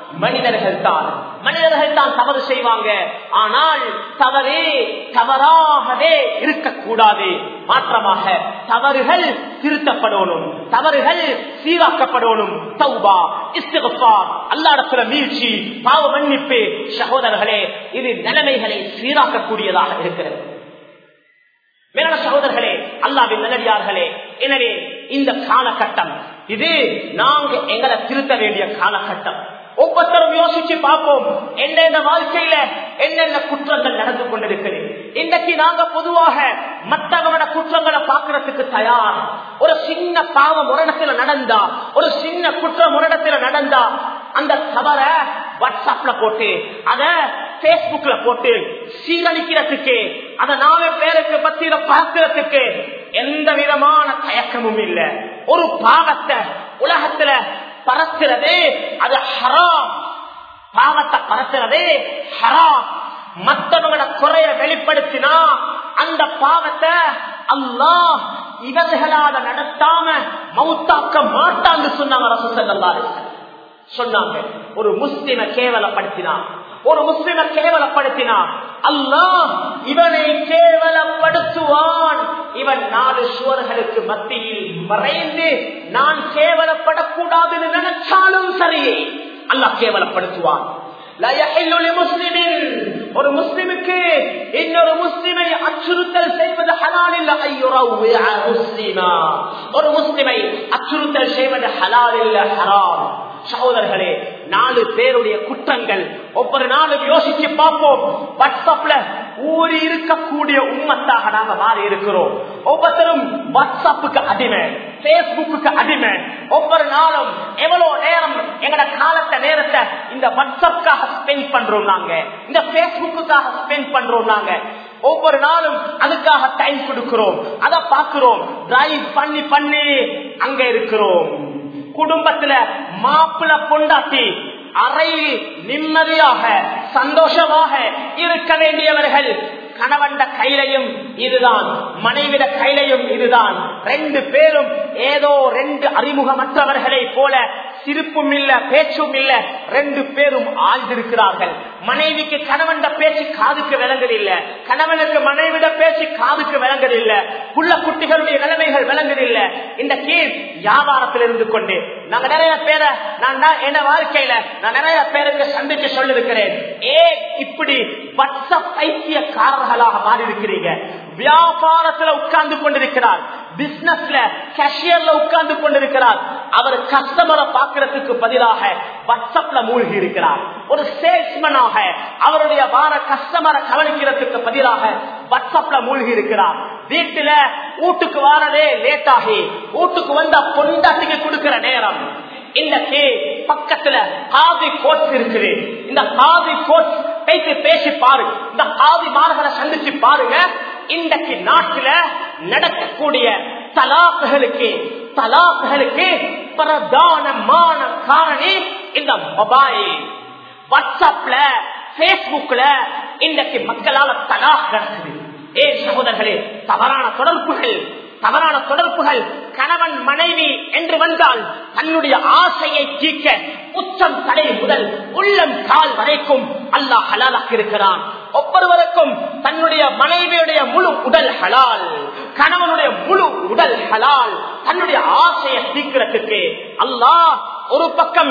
மனிதர்கள் தான் மனிதர்கள் தான் தவறு செய்வாங்க ஆனால் தவறே தவறாகவே இருக்கக்கூடாது மாற்றமாக தவறுகள் திருத்தப்படணும் தவறுகள் சீராக்கப்படணும் தௌபா இஸ்திகஃபார் அல்லாடத்துல மீழ்ச்சி பாவ மன்னிப்பு சகோதரர்களே இது நிலைமைகளை சீராக்கக்கூடியதாக இருக்கிறது மேலான சகோதரர்களே அல்லாவின் நல்லடியார்களே எனவே இந்த காலகட்டம் இது நாங்க எங்களை திருத்த வேண்டிய காலகட்டம் ஒவ்வொருத்தரும் யோசிச்சு பார்ப்போம் என்னென்ன வாழ்க்கையில என்னென்ன குற்றங்கள் நடந்து கொண்டிருக்கிறது இன்றைக்கு நாங்க பொதுவாக மற்றவங்களோட குற்றங்களை பார்க்கறதுக்கு தயார் ஒரு சின்ன பாவ முரணத்துல நடந்தா ஒரு சின்ன குற்ற முரணத்துல நடந்தா அந்த தவற வாட்ஸ்அப்ல போட்டு அத பேஸ்புக்ல போட்டு சீரழிக்கிறதுக்கு அத நாலு பேருக்கு பத்தியில பார்க்கறதுக்கு எந்த விதமான தயக்கமும் இல்ல ஒரு பாவத்தை உலகத்துல பறக்கிறது அது ஹராம் பாவத்தை பறக்கிறது ஹராம் மற்றவங்களோட குறைய வெளிப்படுத்தினா அந்த பாவத்தை அல்லாஹ் இவர்களால நடத்தாம மவுத்தாக்க மாட்டான்னு சொன்னாங்க ரசூசல்லாரு சொன்னாங்க ஒரு முஸ்லிம கேவலப்படுத்தினான் ஒரு முஸ்லிம கேவலப்படுத்தினான் அல்லாஹ் இவனை கேவலப்படுத்துவான் இவன் நாலு சுவர்களுக்கு மத்தியில் மறைந்து நான் கேவலப்படக்கூடாதுன்னு நினைச்சாலும் சரியே அல்லாஹ் கேவலப்படுத்துவான் ஒரு முஸ்லிமுக்கு இன்னொரு முஸ்லிமை அச்சுறுத்தல் செய்வது ஹலால் இல்ல முஸ்லிமா ஒரு முஸ்லிமை அச்சுறுத்தல் செய்வது ஹலால் இல்ல ஹராம் சகோதரர்களே நாலு பேருடைய குற்றங்கள் ஒவ்வொரு நாளும் யோசிச்சு பார்ப்போம் வாட்ஸ்அப்ல ஊறி இருக்கக்கூடிய உண்மத்தாக நாங்க மாறி இருக்கிறோம் ஒவ்வொருத்தரும் வாட்ஸ்அப்புக்கு அடிமை பேஸ்புக்கு அடிமை ஒவ்வொரு நாளும் எவ்வளவு நேரம் எங்கட காலத்தை நேரத்தை இந்த வாட்ஸ்அப்காக ஸ்பெண்ட் பண்றோம் நாங்க இந்த பேஸ்புக்காக ஸ்பெண்ட் பண்றோம் நாங்க ஒவ்வொரு நாளும் அதுக்காக டைம் கொடுக்கிறோம் அதை பார்க்கிறோம் டிரைவ் பண்ணி பண்ணி அங்க இருக்கிறோம் குடும்பத்துல மாப்பிள பொண்டாட்டி அறையில் நிம்மதியாக சந்தோஷமாக இருக்க வேண்டியவர்கள் கணவண்ட கையிலையும் இதுதான் மனைவிட கையிலையும் இதுதான் ரெண்டு பேரும் ஏதோ ரெண்டு அறிமுகமற்றவர்களை போல சிரிப்பும் இல்ல பேச்சும் இல்ல ரெண்டு பேரும் ஆழ்ந்திருக்கிறார்கள் மனைவிக்கு கணவன்ட பேச்சு காதுக்கு விளங்குதில்ல கணவனுக்கு மனைவிட பேச்சு காதுக்கு விளங்குதில்ல புள்ள குட்டிகளுடைய நிலைமைகள் விளங்குதில்ல இந்த கீழ் வியாபாரத்தில் இருந்து கொண்டு நாங்க நிறைய பேரை நான் என்ன வாழ்க்கையில நான் நிறைய பேருக்கு சந்திச்சு சொல்லிருக்கிறேன் ஏ இப்படி வாட்ஸ்அப் பைத்தியக்காரர்களாக மாறி இருக்கிறீங்க வியாபாரத்துல உட்கார்ந்து கொண்டிருக்கிறார் பிசினஸ்ல கேஷியர்ல உட்கார்ந்து கொண்டிருக்கிறார் அவர் கஸ்டமரை பார்க்கறதுக்கு பதிலாக வாட்ஸ்அப்ல மூழ்கி இருக்கிறார் ஒரு சேல்ஸ்மனாக அவருடைய வார கஸ்டமரை கவனிக்கிறதுக்கு பதிலாக வாட்ஸ்அப்ல மூழ்கி இருக்கிறார் வீட்டுல வீட்டுக்கு வாரதே லேட் ஆகி வீட்டுக்கு வந்த பொண்டாட்டிக்கு கொடுக்கிற நேரம் இன்னைக்கு பக்கத்துல காதி கோட்ஸ் இருக்குது இந்த காதி கோட்ஸ் பேசி பேசி பாரு இந்த காதி மாணவரை சந்திச்சு பாருங்க இன்றைக்கு நாட்டுல நடக்கக்கூடிய தலாக்குகளுக்கு தலாக்குகளுக்கு பிரதானமான காரணி இந்த மொபைல் வாட்ஸ்அப்ல பேஸ்புக்ல இன்றைக்கு மக்களால தலாக் நடக்குது ஏ சகோதரர்களே தவறான தொடர்புகள் தவறான தொடர்புகள் கணவன் மனைவி என்று வந்தால் தன்னுடைய ஆசையை தீர்க்க உச்சம் தடை முதல் உள்ளம் கால் வரைக்கும் அல்லாஹ் ஹலாலாக இருக்கிறான் ஒவ்வொருவருக்கும் தன்னுடைய மனைவியுடைய முழு உடல் ஹலால் கணவனுடைய முழு உடல் ஹலால் தன்னுடைய ஆசையை தீர்க்கிறதுக்கு அல்லாஹ் ஒரு பக்கம்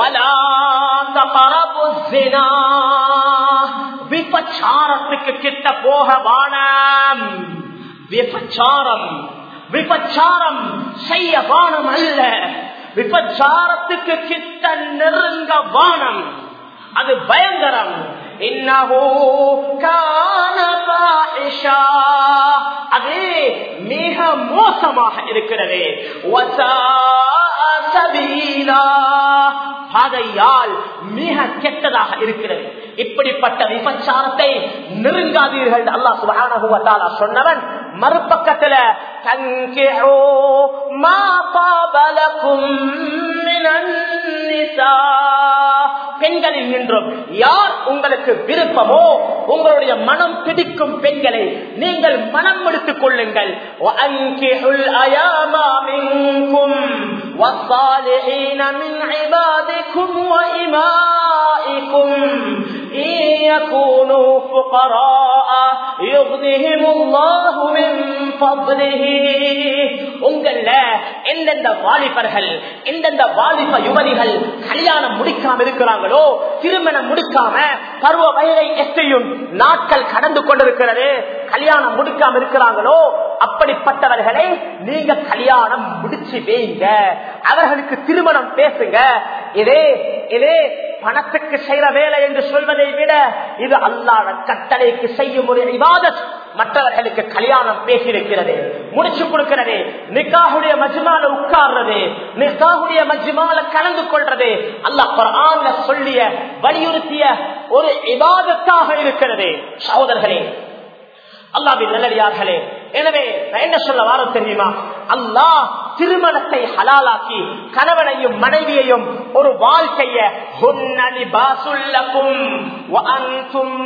விபச்சாரத்துக்கு கிட்ட போக வானம் விபச்சாரம் விபச்சாரம் செய்ய வானம் அல்ல விபச்சாரத்துக்கு கிட்ட நெருங்க வானம் அது பயங்கரம் அது மிக மோசமாக இருக்கிறது பாதையால் மிக கெட்டதாக இருக்கிறது இப்படிப்பட்ட விபச்சாரத்தை நெருங்காதீர்கள் அல்லாஹ் சுபான சொன்னவன் மறுபக்கத்துல தங்கிஹோ மா பாபலக்கும் பெண்களில் நின்றும் யார் உங்களுக்கு விருப்பமோ உங்களுடைய மனம் பிடிக்கும் பெண்களை நீங்கள் மனம் எடுத்துக் கொள்ளுங்கள் والصالحين من عبادكم وإمامكم فقرائكم إن يكونوا فقراء يغنهم الله من فضله உங்கள எந்தெந்த வாலிபர்கள் எந்தெந்த வாலிப யுவதிகள் கல்யாணம் முடிக்காம இருக்கிறாங்களோ திருமணம் முடிக்காம பருவ வயதை எத்தையும் நாட்கள் கடந்து கொண்டிருக்கிறது கல்யாணம் முடிக்காம இருக்கிறாங்களோ அப்படிப்பட்டவர்களை நீங்க கல்யாணம் முடிச்சு வைங்க அவர்களுக்கு திருமணம் பேசுங்க இதே இதே பணத்துக்கு செய்யற வேலை என்று சொல்வதை விட இது அல்லாத கட்டளைக்கு செய்யும் ஒரு இவாதத் மற்றவர்களுக்கு கல்யாணம் பேசியிருக்கிறது முடிச்சு கொடுக்கிறது நிக்காவுடைய மஜ்மால உட்கார்றது நிக்காவுடைய மஜ்மால கலந்து கொள்றது அல்லாஹ் குர்ஆன்ல சொல்லிய வலியுறுத்திய ஒரு இபாதத்தாக இருக்கிறது சகோதரர்களே அல்லாவின் நல்லடியார்களே எனவே நான் என்ன சொல்ல வாரம் தெரியுமா அல்லாஹ் திருமணத்தை ஹலாலாக்கி கணவனையும் மனைவியையும் ஒரு வாழ்க்கைய ஹுன்ன லிபாசுல்லகும் வ அன்தும்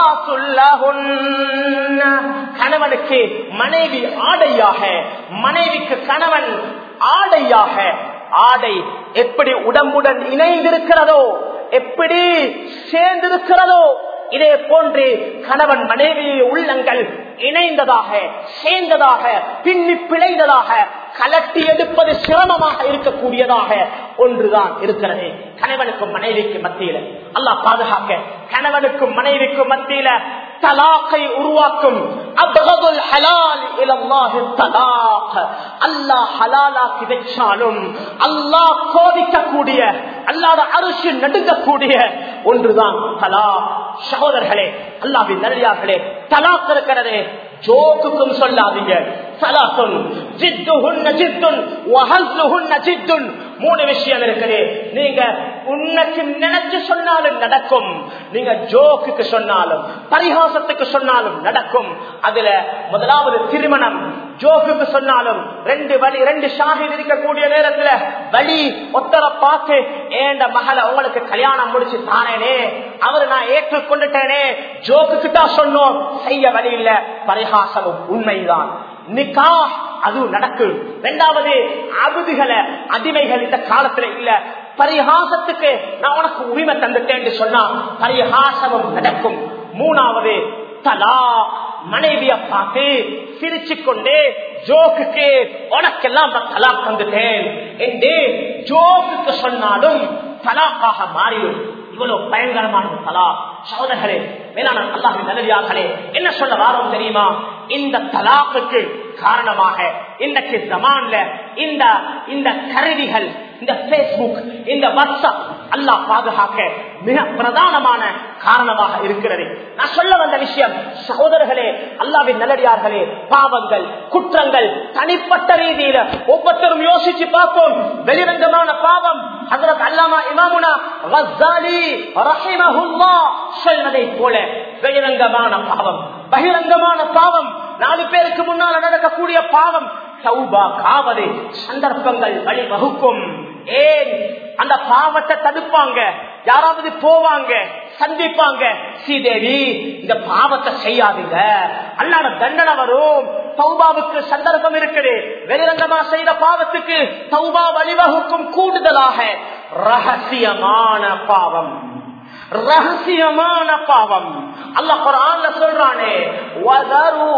லிபாசுல்லஹுன்ன. கணவனுக்கு மனைவி ஆடையாக மனைவிக்கு கணவன் ஆடையாக ஆடை எப்படி உடம்புடன் இணைந்திருக்கிறதோ எப்படி சேர்ந்திருக்கிறதோ இதே போன்று கணவன் மனைவி உள்ளங்கள் இணைந்ததாக சேர்ந்ததாக பின்னி பிழைந்ததாக கலட்டி எடுப்பது சிரமமாக இருக்கக்கூடியதாக ஒன்றுதான் இருக்கிறது கணவனுக்கும் மனைவிக்கு மத்தியில அல்லாஹ் பாதுகாக்க கணவனுக்கும் மனைவிக்கும் மத்தியில தலாக்கை உருவாக்கும் அபகதுல் ஹலால் இலல்லாஹு தலாக் அல்லாஹ் ஹலாலாக்கி வச்சாலும் அல்லாஹ் கோபிக்கக்கூடிய அல்லாத அரிசி நடுங்கக்கூடிய ஒன்றுதான் தலா சகோதரர்களே அல்லாவின் நல்லியார்களே தலாக் இருக்கிறது ஜோக்குக்கும் சொல்லாதீங்க சலாத்துன் ஜித்துஹுன்ன ஜித்துன் வஹஸ்லுஹுன்ன ஜித்துன் மூணு விஷயம் இருக்குது நீங்க உன்னைக்கு நினைச்சு சொன்னாலும் நடக்கும் நீங்க ஜோக்குக்கு சொன்னாலும் பரிகாசத்துக்கு சொன்னாலும் நடக்கும் அதுல முதலாவது திருமணம் ஜோக்குக்கு சொன்னாலும் ரெண்டு வழி ரெண்டு ஷாஹித் இருக்கக்கூடிய நேரத்துல வழி ஒத்தரை பார்த்து ஏண்ட மகளை உங்களுக்கு கல்யாணம் முடிச்சு தானேனே அவரு நான் ஏற்றுக்கொண்டுட்டேனே ஜோக்குக்கு தான் சொன்னோம் செய்ய வழி இல்ல பரிகாசமும் உண்மைதான் நிக்கா அது நடக்கும் இரண்டாவது அபுதிகளை அடிமைகள் இந்த காலத்துல இல்ல பரிகாசத்துக்கு நான் உனக்கு உரிமை தந்துட்டேன் சொன்னா பரிகாசமும் நடக்கும் மூணாவது தலா மனைவிய பார்த்து சிரிச்சு கொண்டு ஜோக்குக்கு உனக்கெல்லாம் நான் தலா தந்துட்டேன் என்று ஜோக்குக்கு சொன்னாலும் தலாக்காக மாறிடும் இவ்வளவு பயங்கரமான தலா சகோதரர்களே மேலான அல்லாஹின் நல்லதார்களே என்ன சொல்ல வாரோம் தெரியுமா இந்த தலாக்குக்கு காரணமாக இன்றைக்கு ஜமான்ல இந்த இந்த கருவிகள் இந்த பேஸ்புக் இந்த வாட்ஸ்அப் அல்லாஹ் பாதுகாக்க மிக பிரதானமான காரணமாக இருக்கிறது நான் சொல்ல வந்த விஷயம் சகோதரர்களே அல்லாவின் நல்லடியார்களே பாவங்கள் குற்றங்கள் தனிப்பட்ட ரீதியில ஒவ்வொருத்தரும் யோசிச்சு பார்ப்போம் வெளிரங்கமான பாவம் அதற்கு அல்லாமா இமாமுனா ரஸ்ஸாலி ரஹிமஹுல்லாஹ் சொல்வதை போல வெளிரங்கமான பாவம் பகிரங்கமான பாவம் நாலு பேருக்கு முன்னால் நடக்கக்கூடிய பாவம் சௌபா காவது சந்தர்ப்பங்கள் வழிவகுக்கும் ஏன் அந்த பாவத்தை தடுப்பாங்க யாராவது போவாங்க சந்திப்பாங்க ஸ்ரீதேவி இந்த பாவத்தை செய்யாதீங்க அல்லாத தண்டனை வரும் சௌபாவுக்கு சந்தர்ப்பம் இருக்குது வெளிரங்கமா செய்த பாவத்துக்கு சௌபா வழிவகுக்கும் கூடுதலாக ரகசியமான பாவம் ரகசியமான பாவம் அல்லாஹ் குர்ஆன்ல சொல்றானே வதரு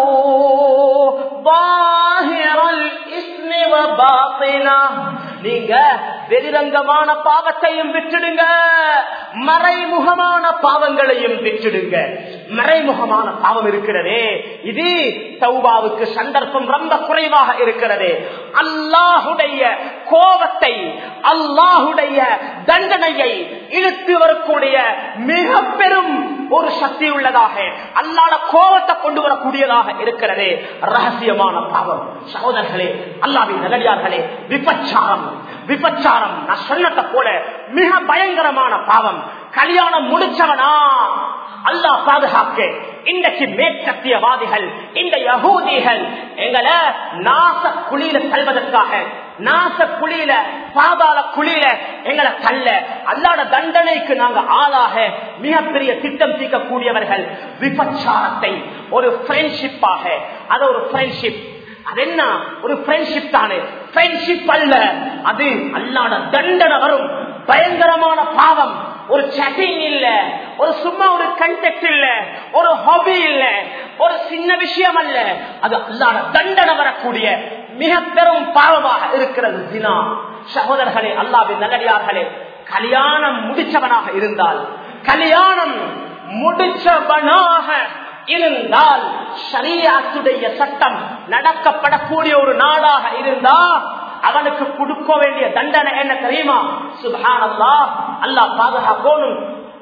பாஹிரல் இஸ்மி வ பாத்தினா நீங்க வெளிரங்கமான பாவத்தையும் விட்டுடுங்க மறைமுகமான பாவங்களையும் விட்டுடுங்க மறைமுகமான பாவம் இருக்கிறதே இது சௌபாவுக்கு சந்தர்ப்பம் ரொம்ப குறைவாக இருக்கிறது அல்லாஹுடைய கோபத்தை அல்லாஹுடைய தண்டனையை இழுத்து வரக்கூடிய மிக பெரும் ஒரு சக்தி உள்ளதாக அல்லாத கோபத்தை கொண்டு வரக்கூடியதாக இருக்கிறது ரகசியமான பாவம் சகோதரர்களே அல்லாவின் நல்லடியார்களே விபச்சாரம் விபச்சாரம் நான் சொன்னத போல மிக பயங்கரமான பாவம் கல்யாணம் முடிச்சவனா அல்லாஹ் பாதுகாக்க இன்றைக்கு மேற்கத்தியவாதிகள் இந்த யகூதிகள் எங்களை நாச குழியில தள்வதற்காக நாச குழியில பாதாள குழியில எங்களை தள்ள அல்லாத தண்டனைக்கு நாங்க ஆளாக மிகப்பெரிய திட்டம் தீர்க்கக்கூடியவர்கள் விபச்சாரத்தை ஒரு ஃப்ரெண்ட்ஷிப்பாக அது ஒரு ஃப்ரெண்ட்ஷிப் அது என்ன ஒரு ஃப்ரெண்ட்ஷிப் தானே ஃப்ரெண்ட்ஷிப் அல்ல அது அல்லாத தண்டனை வரும் பயங்கரமான பாவம் ஒரு chatting இல்ல ஒரு சும்மா ஒரு கண்டெக்ட் இல்ல ஒரு ஹாபி இல்ல ஒரு சின்ன விஷயம் அல்ல அது அல்லாத தண்டனை வரக்கூடிய மிக பெரும் பாவமாக இருக்கிறது தினா சகோதரர்களே அல்லாவின் நல்லடியார்களே கல்யாணம் முடிச்சவனாக இருந்தால் கல்யாணம் முடிச்சவனாக இருந்தால் ஷரியாத்துடைய சட்டம் நடக்கப்படக்கூடிய ஒரு நாடாக இருந்தா அவனுக்கு கொடுக்க வேண்டிய தண்டனை என்ன தெரியுமா சுபான் அல்லா அல்லா பாதுகாக்கணும்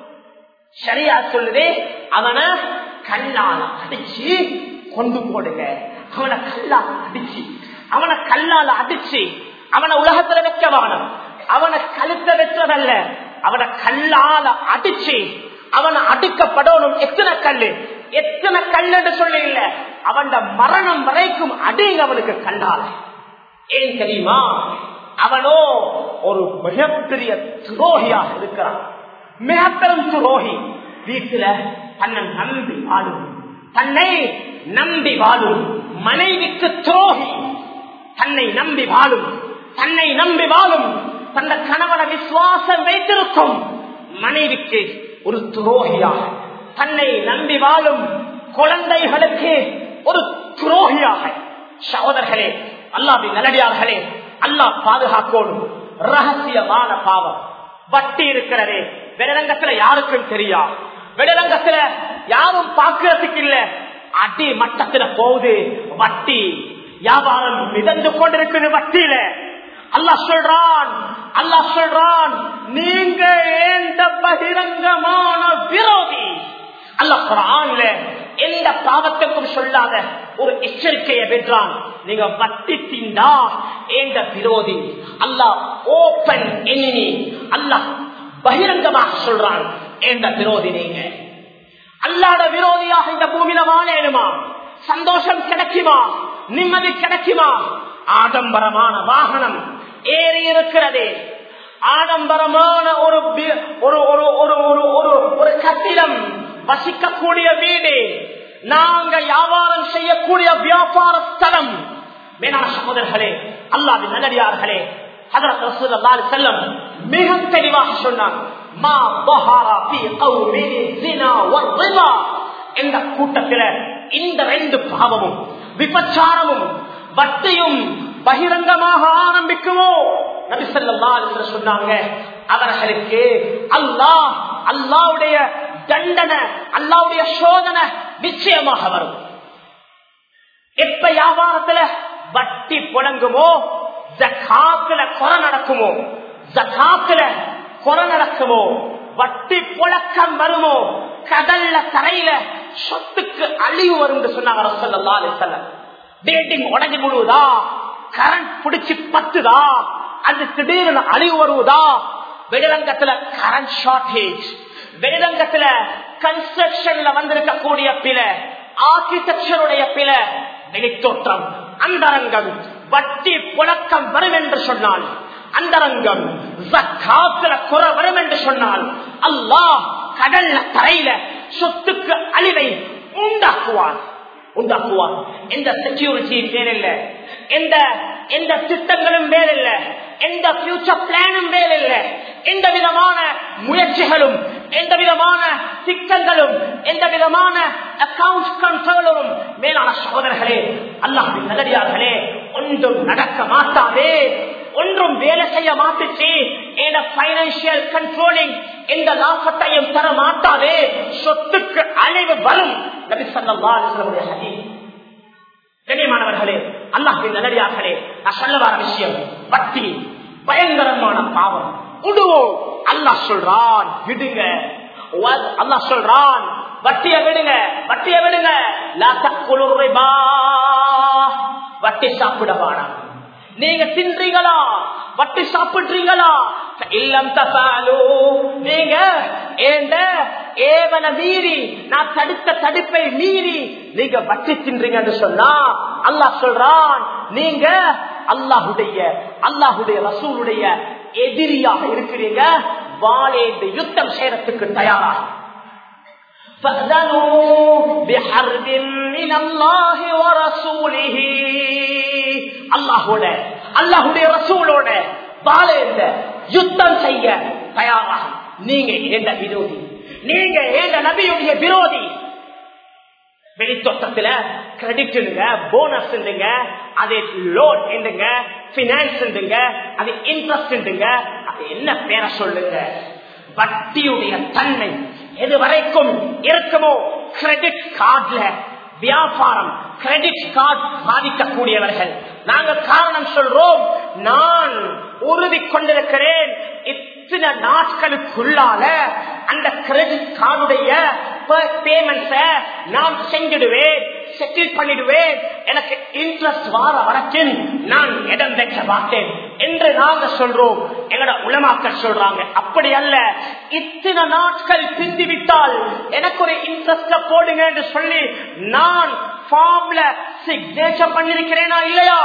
சரியா சொல்லுதே அவனை கல்லால அடிச்சு கொண்டு போடுங்க அவனை கல்லால அடிச்சு அவனை கல்லால அடிச்சு அவனை உலகத்துல வைக்க வானம் அவனை கழுத்த வெற்றதல்ல அவனை கல்லால அடிச்சு அவனை அடுக்கப்படணும் எத்தனை கல்லு எத்தனை கல்லுன்னு சொல்லி இல்ல அவன் மரணம் வரைக்கும் அடிங்க அவனுக்கு கல்லால ஏன் தெரியுமா அவனோ ஒரு மிகப்பெரிய துரோகியாக இருக்கிறான் மிகப்பெரும் துரோகி வீட்டுல தன்னை நம்பி வாழும் தன்னை நம்பி வாழும் மனைவிக்கு துரோகி தன்னை நம்பி வாழும் தன்னை நம்பி வாழும் தந்த கணவன விசுவாசம் வைத்திருக்கும் மனைவிக்கு ஒரு துரோகியாக தன்னை நம்பி வாழும் குழந்தைகளுக்கு ஒரு துரோகியாக சகோதரர்களே அல்லாவின் நல்லடியார்களே அல்லாஹ் பாதுகாக்கோடும் ரகசியமான பாவம் வட்டி இருக்கிறதே வெளிரங்கத்துல யாருக்கும் தெரியா வெளிரங்கத்துல யாரும் பாக்குறதுக்கு இல்ல அடி மட்டத்துல போகுது வட்டி வியாபாரம் மிதந்து கொண்டிருக்குது வட்டியில அல்லாஹ் சொல்றான் அல்லாஹ் சொல்றான் நீங்க ஏந்த பகிரங்கமான விரோதி அல்லாஹ் குரான்ல எந்த பாவத்துக்கும் சொல்லாத ஒரு எச்சரிக்கையை பெற்றான் நீங்க வட்டி திண்டா ஏந்த விரோதி அல்லாஹ் ஓபன் எண்ணி அல்லாஹ் பகிரங்கமாக சொல்றான் ஏந்த விரோதி நீங்க அல்லாத விரோதியாக இந்த பூமியில வாழேனுமா சந்தோஷம் கிடைக்குமா நிம்மதி கிடைக்குமா ஆடம்பரமான வாகனம் ஏறி இருக்கிறது ஆடம்பரமான ஒரு பி- ஒரு ஒரு ஒரு ஒரு ஒரு ஒரு கட்டிடம் வசிக்கக்கூடிய வீடு நாங்க வியாபாரம் செய்யக்கூடிய வியாபார ஸ்தலம் மேலான சகோதரர்களே அல்லாவின் நல்லடியார்களே ஹதரத் ரசூலுல்லாஹி அலைஹி வஸல்லம் மிக தெளிவாக சொன்னார் மா பஹாரா ஃபீ கௌமின் ஸினா வர்ரிபா இந்த கூட்டத்தில இந்த ரெண்டு பாவமும் விபச்சாரமும் வட்டியும் பகிரங்கமாக ஆரம்பிக்குமோ நபி ஸல்லல்லாஹு அலைஹி வஸல்லம் சொன்னாங்க அவர்களுக்கு அல்லாஹ் அல்லாஹ்வுடைய தண்டனை அல்லாஹ்வுடைய சோதனை நிச்சயமாக வரும் எப்ப வியாபாரத்துல வட்டி புழங்குமோ ஜக்காத்துல குறை நடக்குமோ ஜக்காத்துல குறை நடக்குமோ வட்டி புழக்கம் வருமோ கடல்ல தரையில சொத்துக்கு அழிவு வரும் சொன்னாங்க ரசல்லா அலிசல்லம் பில்டிங் உடஞ்சி முழுவதா கரண்ட் பிடிச்சு பத்துதா அது திடீர்னு அழிவு வருவதா வெளிரங்கத்துல கரண்ட் ஷார்டேஜ் வெளிரங்கத்துல கன்ஸ்ட்ரக்ஷன்ல வந்திருக்கக்கூடிய பில ஆர்கிடெக்சருடைய பில வெளித்தோற்றம் அந்தரங்கம் வட்டி புழக்கம் வரும் என்று சொன்னால் அந்தரங்கம் ஜக்காத்துல குறை வரும் என்று சொன்னால் அல்லாஹ் கடல்ல தரையில சொத்துக்கு அழிவை உண்டாக்குவான் உண்டாக்குவான் எந்த செக்யூரிட்டியும் வேறில்ல எந்த எந்த திட்டங்களும் வேறில்ல எந்த பியூச்சர் பிளானும் வேறில்ல எந்த விதமான முயற்சிகளும் எந்த விதமான திட்டங்களும் எந்த விதமான அக்கவுண்ட் கண்ட்ரோலரும் மேலான சகோதரர்களே அல்லாஹின் நல்லடியார்களே ஒன்றும் நடக்க மாட்டாதே ஒன்றும் வேலை செய்ய மாட்டுச்சு இந்த பைனான்சியல் கண்ட்ரோலிங் இந்த லாபத்தையும் தர மாட்டாதே சொத்துக்கு அழிவு வரும் நபி ஸல்லல்லாஹு அலைஹி வஸல்லம் ஹதீஸ் கண்ணியமானவர்களே அல்லாஹின் நல்லடியார்களே நான் சொல்ல வர விஷயம் வட்டி பயங்கரமான பாவம் விடுவோம் அல்லாஹ் சொல்றான் விடுங்க வ- அல்லாஹ் சொல்றான் வட்டிய விடுங்க வட்டிய விடுங்க லா தக்குலு ரிபா வட்டி சாப்பிட வேணாம் நீங்க தின்றீங்களா வட்டி சாப்பிடுறீங்களா இல்லம் தசாலு நீங்க ஏண்ட ஏவன மீறி நான் தடுத்த தடுப்பை மீறி நீங்க வட்டி தின்றீங்கன்னு சொன்னா அல்லாஹ் சொல்றான் நீங்க அல்லாஹுடைய அல்லாஹுடைய ரசூலுடைய எதிரியாக இருக்கிறீங்க வாழேந்து யுத்தம் செய்யறதுக்கு தயாரா فأذنوا بحرب من الله ورسوله அல்லாஹோட அல்லாஹுடைய ரசூலோட வாழேந்த யுத்தம் செய்ய தயாராக நீங்க ஏண்ட விரோதி நீங்க ஏண்ட நபியுடைய விரோதி வெளித்தோட்டத்துல கிரெடிட் போனஸ் அது லோன் என்னங்க பினான்ஸ் அது இன்ட்ரெஸ்ட் அது என்ன பேரை சொல்லுங்க வட்டியுடைய தன்மை எது வரைக்கும் இருக்குமோ கிரெடிட் கார்டுல வியாபாரம் கிரெடிட் கார்டு பாதிக்கக்கூடியவர்கள் நாங்க காரணம் சொல்றோம் நான் உறுதி கொண்டிருக்கிறேன் இத்தனை நாட்களுக்குள்ளால அந்த கிரெடிட் கார்டுடைய பேமெண்ட்ஸ நான் செஞ்சிடுவேன் செட்டில் பண்ணிடுவேன் எனக்கு இன்ட்ரெஸ்ட் வார வரைக்கும் நான் இடம் வைக்க மாட்டேன் என்று நாங்க சொல்றோம் எங்கட உலமாக்கள் சொல்றாங்க அப்படி அல்ல இத்தனை நாட்கள் பிந்தி விட்டால் எனக்கு ஒரு இன்ட்ரெஸ்ட போடுங்க என்று சொல்லி நான் ஃபார்ம்ல சிக்னேச்சர் பண்ணிருக்கிறேனா இல்லையா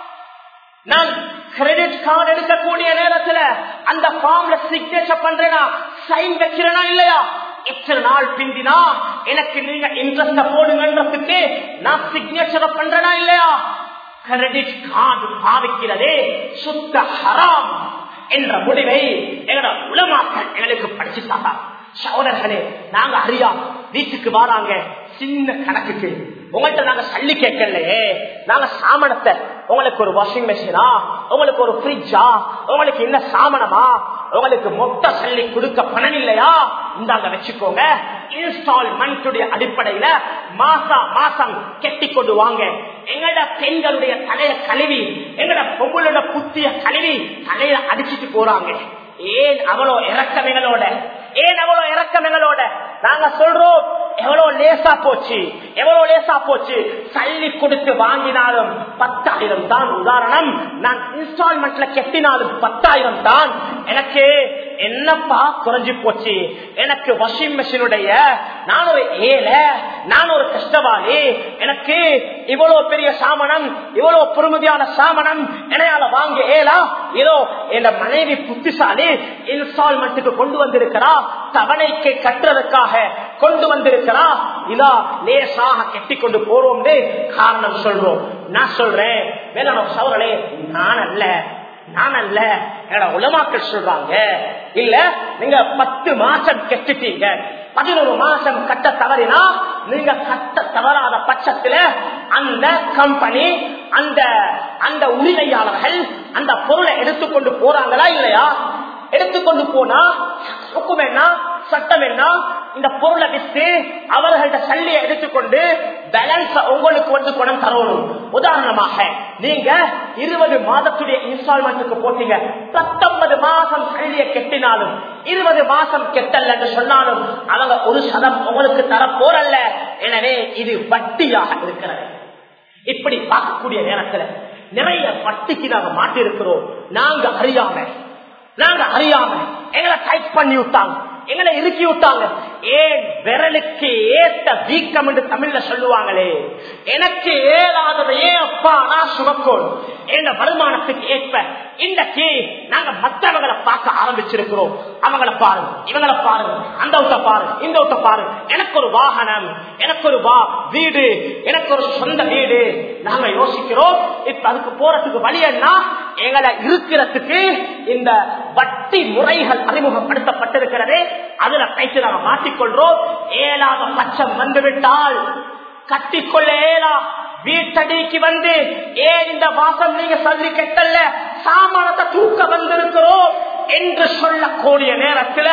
நான் கிரெடிட் கார்டு எடுக்கக்கூடிய நேரத்துல அந்த ஃபார்ம்ல சிக்னேச்சர் பண்றேனா சைன் வைக்கிறேனா இல்லையா இத்தனை நாள் பிந்தினா எனக்கு நீங்க இன்ட்ரெஸ்ட போடுங்கன்றதுக்கு நான் சிக்னேச்சர் பண்றேனா இல்லையா கிரெடிட் கார்டு பாவிக்கிறதே சுத்த ஹராம் என்ற முடிவை எங்களோட உலமாக்கள் எங்களுக்கு படிச்சுட்டாங்க சகோதரர்களே நாங்க அறியா வீட்டுக்கு வராங்க சின்ன கணக்குக்கு உங்கள்கிட்ட நாங்க சல்லி கேட்கலையே நாங்க சாமனத்தை உங்களுக்கு ஒரு வாஷிங் மிஷினா உங்களுக்கு ஒரு ஃப்ரிட்ஜா உங்களுக்கு என்ன சாமனமா உங்களுக்கு மொத்த சல்லி கொடுக்க பணம் இல்லையா இந்தாங்க வச்சுக்கோங்க இன்ஸ்டால்மெண்ட் அடிப்படையில மாசா மாசம் கெட்டி கொண்டு வாங்க எங்களோட பெண்களுடைய தலைய கழுவி எங்களோட பொங்கலோட புத்திய கழுவி தலையில அடிச்சிட்டு போறாங்க ஏன் அவ்வளோ இறக்கமைகளோட ஏன் அவ்வளோ இறக்கமைகளோட நாங்க சொல்றோம் எவ்வளவு லேசா போச்சு எவ்வளவு லேசா போச்சு சல்லி கொடுத்து வாங்கினாலும் பத்தாயிரம் தான் உதாரணம் நான் இன்ஸ்டால்மெண்ட்ல கெட்டினாலும் பத்தாயிரம் தான் எனக்கு என்னப்பா குறைஞ்சு போச்சு எனக்கு வாஷிங் மிஷினுடைய நான் ஒரு ஏழை நான் ஒரு கஷ்டவாளி எனக்கு இவ்வளவு பெரிய சாமனம் இவ்வளவு பொறுமதியான சாமனம் எனையால வாங்க ஏலா ஏதோ என் மனைவி புத்திசாலி இன்ஸ்டால்மெண்ட்டுக்கு கொண்டு வந்திருக்கிறா தவணைக்கு கட்டுறதுக்காக கொண்டு வந்திருக்கிறா இதா லேசாக கெட்டி கொண்டு போறோம் காரணம் சொல்றோம் நான் சொல்றேன் வேளாண் சவர்களே நான் அல்ல நான் அல்ல என்னோட உலமாக்கள் சொல்றாங்க இல்ல நீங்க பத்து மாசம் கெட்டுட்டீங்க பதினோரு மாசம் கட்ட தவறினா நீங்க கட்ட தவறாத பட்சத்துல அந்த கம்பெனி அந்த அந்த உரிமையாளர்கள் அந்த பொருளை எடுத்துக்கொண்டு போறாங்களா இல்லையா எடுத்துக்கொண்டு போனா ஹுக்கும் என்ன சட்டம் என்ன இந்த பொருளை வித்து அவர்கள்ட்ட சல்லியை எடுத்துக்கொண்டு பேலன்ஸ் உங்களுக்கு வந்து குணம் தரணும் உதாரணமாக நீங்க இருபது மாதத்துடைய இன்ஸ்டால்மெண்ட்டுக்கு போட்டீங்க பத்தொன்பது மாசம் சல்லியை கெட்டினாலும் இருபது மாசம் கெட்டல் என்று சொன்னாலும் அவங்க ஒரு சதம் உங்களுக்கு தர போறல்ல எனவே இது வட்டியாக இருக்கிறது இப்படி பார்க்கக்கூடிய நேரத்துல நிறைய வட்டிக்கு நாங்க மாட்டிருக்கிறோம் நாங்க அறியாம நாங்க அறியாம எங்களை டைப் பண்ணி விட்டாங்க எங்களை இறுக்கி விட்டாங்க ஏன் விரலுக்கு ஏத்த வீக்கம் என்று தமிழ்ல சொல்லுவாங்களே எனக்கு ஏதாதது ஏன் அப்பா நான் சுமக்கோள் எங்க வருமானத்துக்கு ஏற்ப இன்றைக்கு நாங்க மற்றவங்களை பார்க்க ஆரம்பிச்சிருக்கிறோம் அவங்களை பாருங்க இவங்களை பாருங்க அந்த விட்ட பாருங்க இந்த விட்ட பாருங்க எனக்கு ஒரு வாகனம் எனக்கு ஒரு வா வீடு எனக்கு ஒரு சொந்த வீடு நாங்க யோசிக்கிறோம் இப்ப அதுக்கு போறதுக்கு வழி என்ன எங்களை இருக்கிறதுக்கு இந்த வட்டி முறைகள் அறிமுகப்படுத்தப்பட்டிருக்கிறது அதுல கைத்து நாங்க மாட்டிக்கொள்றோம் ஏழாத பட்சம் வந்துவிட்டால் கட்டிக்கொள்ள ஏலா வீட்டடிக்கு வந்து ஏன் இந்த வாசம் நீங்க சொல்லி கெட்டல்ல சாமானத்தை தூக்க வந்திருக்கிறோம் என்று சொல்லக்கூடிய நேரத்தில்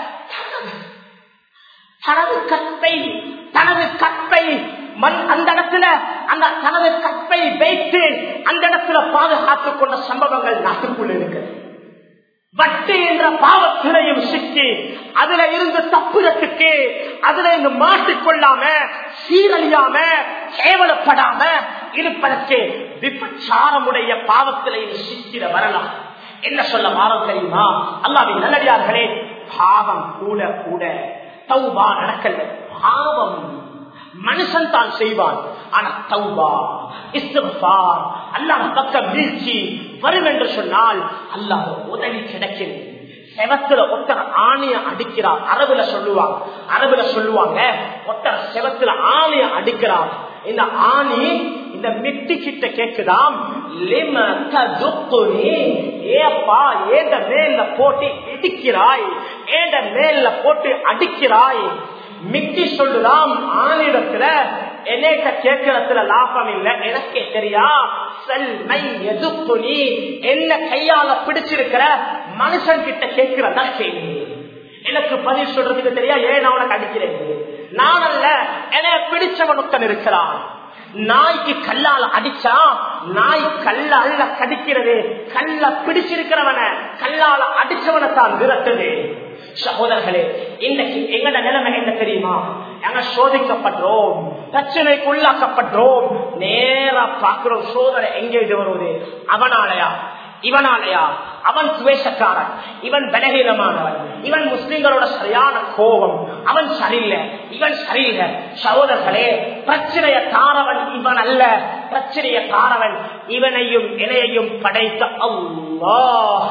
தனது கற்பை தனது கற்பை மண் அந்த இடத்துல அந்த தனது கற்பை வைத்து அந்த இடத்துல பாதுகாத்துக் கொண்ட சம்பவங்கள் நாட்டுக்குள் இருக்கிறது வட்டி என்ற பாவத்திலையும் சிக்கி அதுல இருந்து தப்புறத்துக்கு அதுல இருந்து மாட்டிக்கொள்ளாம சீரழியாம கேவலப்படாம இருப்பதற்கு விபச்சாரமுடைய பாவத்திலையும் சிக்கிட வரலாம் என்ன சொல்ல வாரம் தெரியுமா அல்லாவின் நல்லடியார்களே பாவம் கூட கூட தௌபா நடக்கல பாவம் மனுஷன் தான் செய்வான் ஆனா தௌபா இஸ்திஃபார் அல்லாஹ் பக்கம் வீழ்ச்சி வரும் என்று சொன்னால் அல்லாஹ் உதவி கிடைக்கிறது செவத்துல ஒருத்தர் ஆணைய அடிக்கிறார் அரபுல சொல்லுவாங்க அரபுல சொல்லுவாங்க ஒருத்தர் செவத்துல ஆணைய அடிக்கிறார் இந்த ஆணி இந்த மிட்டி கிட்ட கேக்குதாம் லிம ததுக்குனி ஏப்பா ஏண்ட மேல போட்டு இடிக்கிறாய் ஏண்ட மேல போட்டு அடிக்கிறாய் மிட்டி சொல்லுதாம் ஆணிடத்துல என்னைக்க கேட்கறதுல லாபம் இல்ல எனக்கே தெரியா செல்மை எதுக்குனி என்ன கையால பிடிச்சிருக்கிற மனுஷன் கிட்ட கேட்கிறதா கேள்வி எனக்கு பதில் சொல்றதுக்கு தெரியா ஏன் நான் உனக்கு அடிக்கிறேன் நான் அல்ல என பிடிச்சவன் ஒருத்தன் இருக்கிறான் நாய்க்கு கல்லால அடிச்சா நாய் கல்ல அல்ல கடிக்கிறது கல்ல பிடிச்சிருக்கிறவன கல்லால அடிச்சவனை தான் விரட்டுது சகோதரர்களே இன்னைக்கு எங்கட நிலைமை என்ன தெரியுமா நாங்க சோதிக்கப்படுறோம் பிரச்சனைக்கு உள்ளாக்கப்படுறோம் நேரா பாக்குறோம் சோதனை எங்கே இது வருவது அவனாலயா இவனாலயா அவன் துவேஷக்காரன் இவன் பலகீனமானவன் இவன் முஸ்லிம்களோட சரியான கோபம் அவன் சரியில்லை இவன் சரியில்லை சகோதரர்களே பிரச்சனைய தாரவன் இவன் அல்ல பிரச்சனைய தாரவன் இவனையும் இணையையும் படைத்த அல்லாஹ்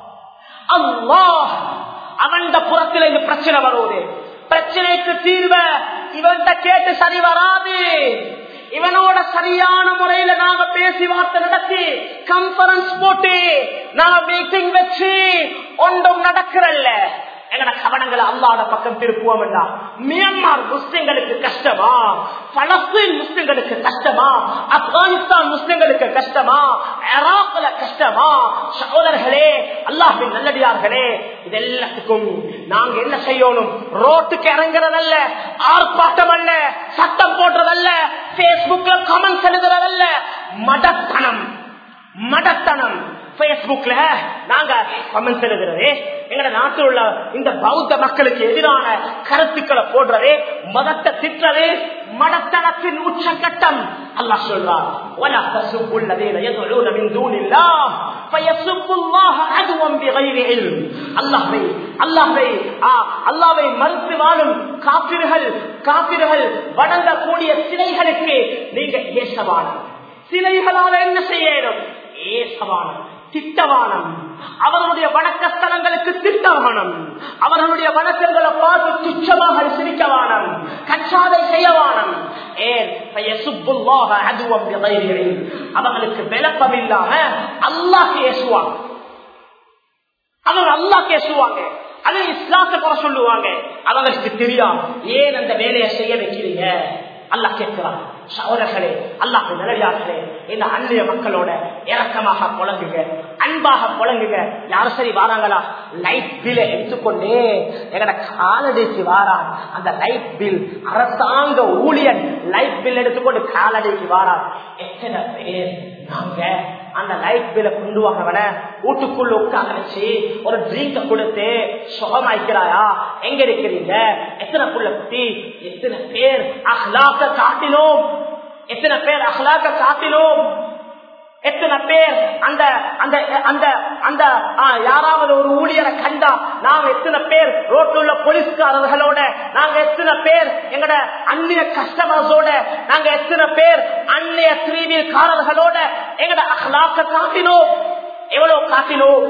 அல்லாஹ் அவன் புறத்தில் இந்த பிரச்சனை வருவது பிரச்சனைக்கு தீர்வ இவன் கேட்டு சரி வராது இவனோட சரியான முறையில நாங்க பேசி வார்த்தை நடத்தி கான்பரன்ஸ் போட்டு நாங்க மீட்டிங் வச்சு ஒன்றும் நடக்கிறல்ல எங்கட கவனங்களை அல்லாத பக்கம் திருப்புவோம் மியான்மர் முஸ்லிம்களுக்கு கஷ்டமா பலஸ்தீன் முஸ்லிம்களுக்கு கஷ்டமா ஆப்கானிஸ்தான் முஸ்லிம்களுக்கு கஷ்டமா ஈராக்ல கஷ்டமா சகோதரர்களே அல்லாஹின் நல்லடியார்களே இது எல்லாத்துக்கும் நாங்க என்ன செய்யணும் ரோட்டுக்கு இறங்குறதல்ல ஆர்ப்பாட்டம் அல்ல சட்டம் போடுறதல்ல பேஸ்புக்ல கமெண்ட்ஸ் எழுதுறதல்ல மடத்தனம் மடத்தனம் பேஸ்புக்ல நாங்க கமெண்ட்ஸ் எழுதுறது எங்கட நாட்டில் உள்ள இந்த பௌத்த மக்களுக்கு எதிரான கருத்துக்களை போடுறது மதத்தை திட்டுறது மடத்தனத்தின் உச்சகட்டம் அல்லாஹ் சொல்றார் ولا تسبوا الذين يدعون من دون الله فيسبوا الله عدوا بغير علم அல்லாஹ்வை அல்லாஹ்வை அல்லாஹ்வை மறுத்து வாழும் காபிர்கள் காபிர்கள் வணங்கக்கூடிய சிலைகளுக்கு நீங்க ஏசவானம் சிலைகளால என்ன செய்யணும் ஏசவானம் திட்டவானம் அவர்களுடைய வணக்க ஸ்தலங்களுக்கு திட்டவானம் அவர்களுடைய வணக்கங்களை பார்த்து துச்சமாக சிரிக்கவானம் கச்சாதை செய்யவானம் அவங்களுக்கு விளக்கம் இல்லாம அல்லாஹ் ஏசுவாங்க அவங்க அல்லாஹ் பேசுவாங்க அது இஸ்லாத்தை குறை சொல்லுவாங்க அவங்களுக்கு தெரியும் ஏன் அந்த வேலையை செய்ய வைக்கிறீங்க அல்லாஹ் கேட்கிறான் சகோதரர்களே அல்லாஹ் நிலையார்களே இந்த அந்நிய மக்களோட இறக்கமாக புழங்குங்க அன்பாக புழங்குங்க யாரும் சரி வாராங்களா லைட் பில்ல எடுத்துக்கொண்டே எங்கட காலடிக்கு வாரான் அந்த லைட் பில் அரசாங்க ஊழியன் லைட் பில் எடுத்துக்கொண்டு காலடிக்கு வாரான் எத்தனை பேர் நாங்க அந்த லைட் பில்ல கொண்டு வாங்கவன வீட்டுக்குள்ள உட்கார வச்சு ஒரு ட்ரிங்க கொடுத்து சுகமாய்க்கிறாயா எங்க இருக்கிறீங்க எத்தனை புள்ள குட்டி எத்தனை பேர் அஹ்லாக்க காட்டினோம் எத்தனை பேர் அஹ்லாக்க காட்டினோம் எத்தனை பேர் அந்த அந்த அந்த அந்த யாராவது ஒரு ஊழியரை கண்டா நாங்க எத்தனை பேர் ரோட்ல உள்ள போலீஸ்காரர்களோட நாங்க எத்தனை பேர் எங்கட அந்நிய கஸ்டமர்ஸோட நாங்க எத்தனை பேர் அந்நிய திரீவியல்காரர்களோட எங்கட அஹ்லாக்க காட்டினோம் எவ்வளவு காட்டினோம்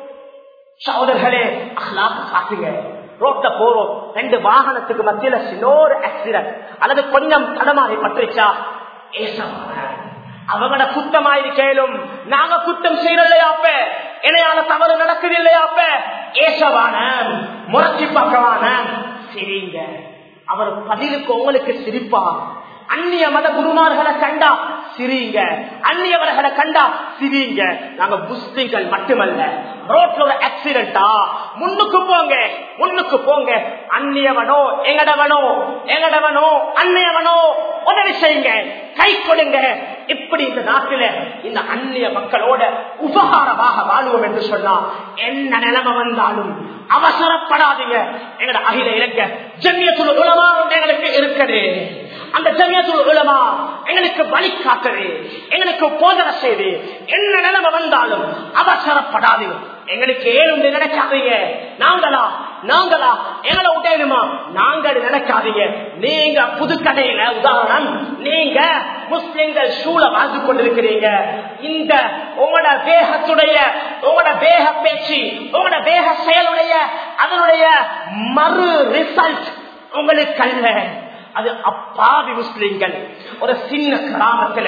சகோதரர்களே அஹ்லாக்க காட்டுங்க ரோட்ல போறோம் ரெண்டு வாகனத்துக்கு மத்தியில சின்னோரு ஆக்சிடென்ட் அல்லது கொஞ்சம் தடமாறி பட்டுச்சா ஏசமான அவங்கள குத்தமாயிருக்கேலும் நாங்க குத்தம் செய்யலையாப்ப இணையான தவறு நடக்குது இல்லையாப்ப ஏசவான முறைச்சி பார்க்கவான சரிங்க அவர் பதிலுக்கு உங்களுக்கு சிரிப்பா அந்நிய மத குருமார்களை கண்டா சிரிங்க அந்நியவர்களை கண்டா சிரிங்க நாங்க முஸ்லிம்கள் மட்டுமல்ல ரோட்ல ஒரு ஆக்சிடென்டா முன்னுக்கு போங்க முன்னுக்கு போங்க அந்நியவனோ எங்கடவனோ எங்கடவனோ அந்நியவனோ உதவி செய்யுங்க கை கொடுங்க இப்படி இந்த நாட்டில இந்த அந்நிய மக்களோட உபகாரமாக வாழுவோம் என்று சொன்னா என்ன நிலைமை வந்தாலும் அவசரப்படாதீங்க எங்கட அகில இறங்க ஜன்யத்துல உலமா எங்களுக்கு இருக்குது அந்த ஜமியத்துல் உலமா எங்களுக்கு வழி காட்டுது எங்களுக்கு போதனை செய்து என்ன நிலைமை வந்தாலும் அவசரப்படாது எங்களுக்கு ஏழும் நினைக்காதீங்க நாங்களா நாங்களா எங்களை விட்டேனுமா நாங்கள் நினைக்காதீங்க நீங்க புதுக்கடையில உதாரணம் நீங்க முஸ்லிம்கள் சூழ வாழ்ந்து கொண்டிருக்கிறீங்க இந்த உங்களோட வேகத்துடைய உங்களோட வேக பேச்சு உங்களோட வேக செயலுடைய அதனுடைய மறு ரிசல்ட் உங்களுக்கு அல்ல அது அப்பாவி முஸ்லிம்கள் ஒரு சின்ன கிராமத்துல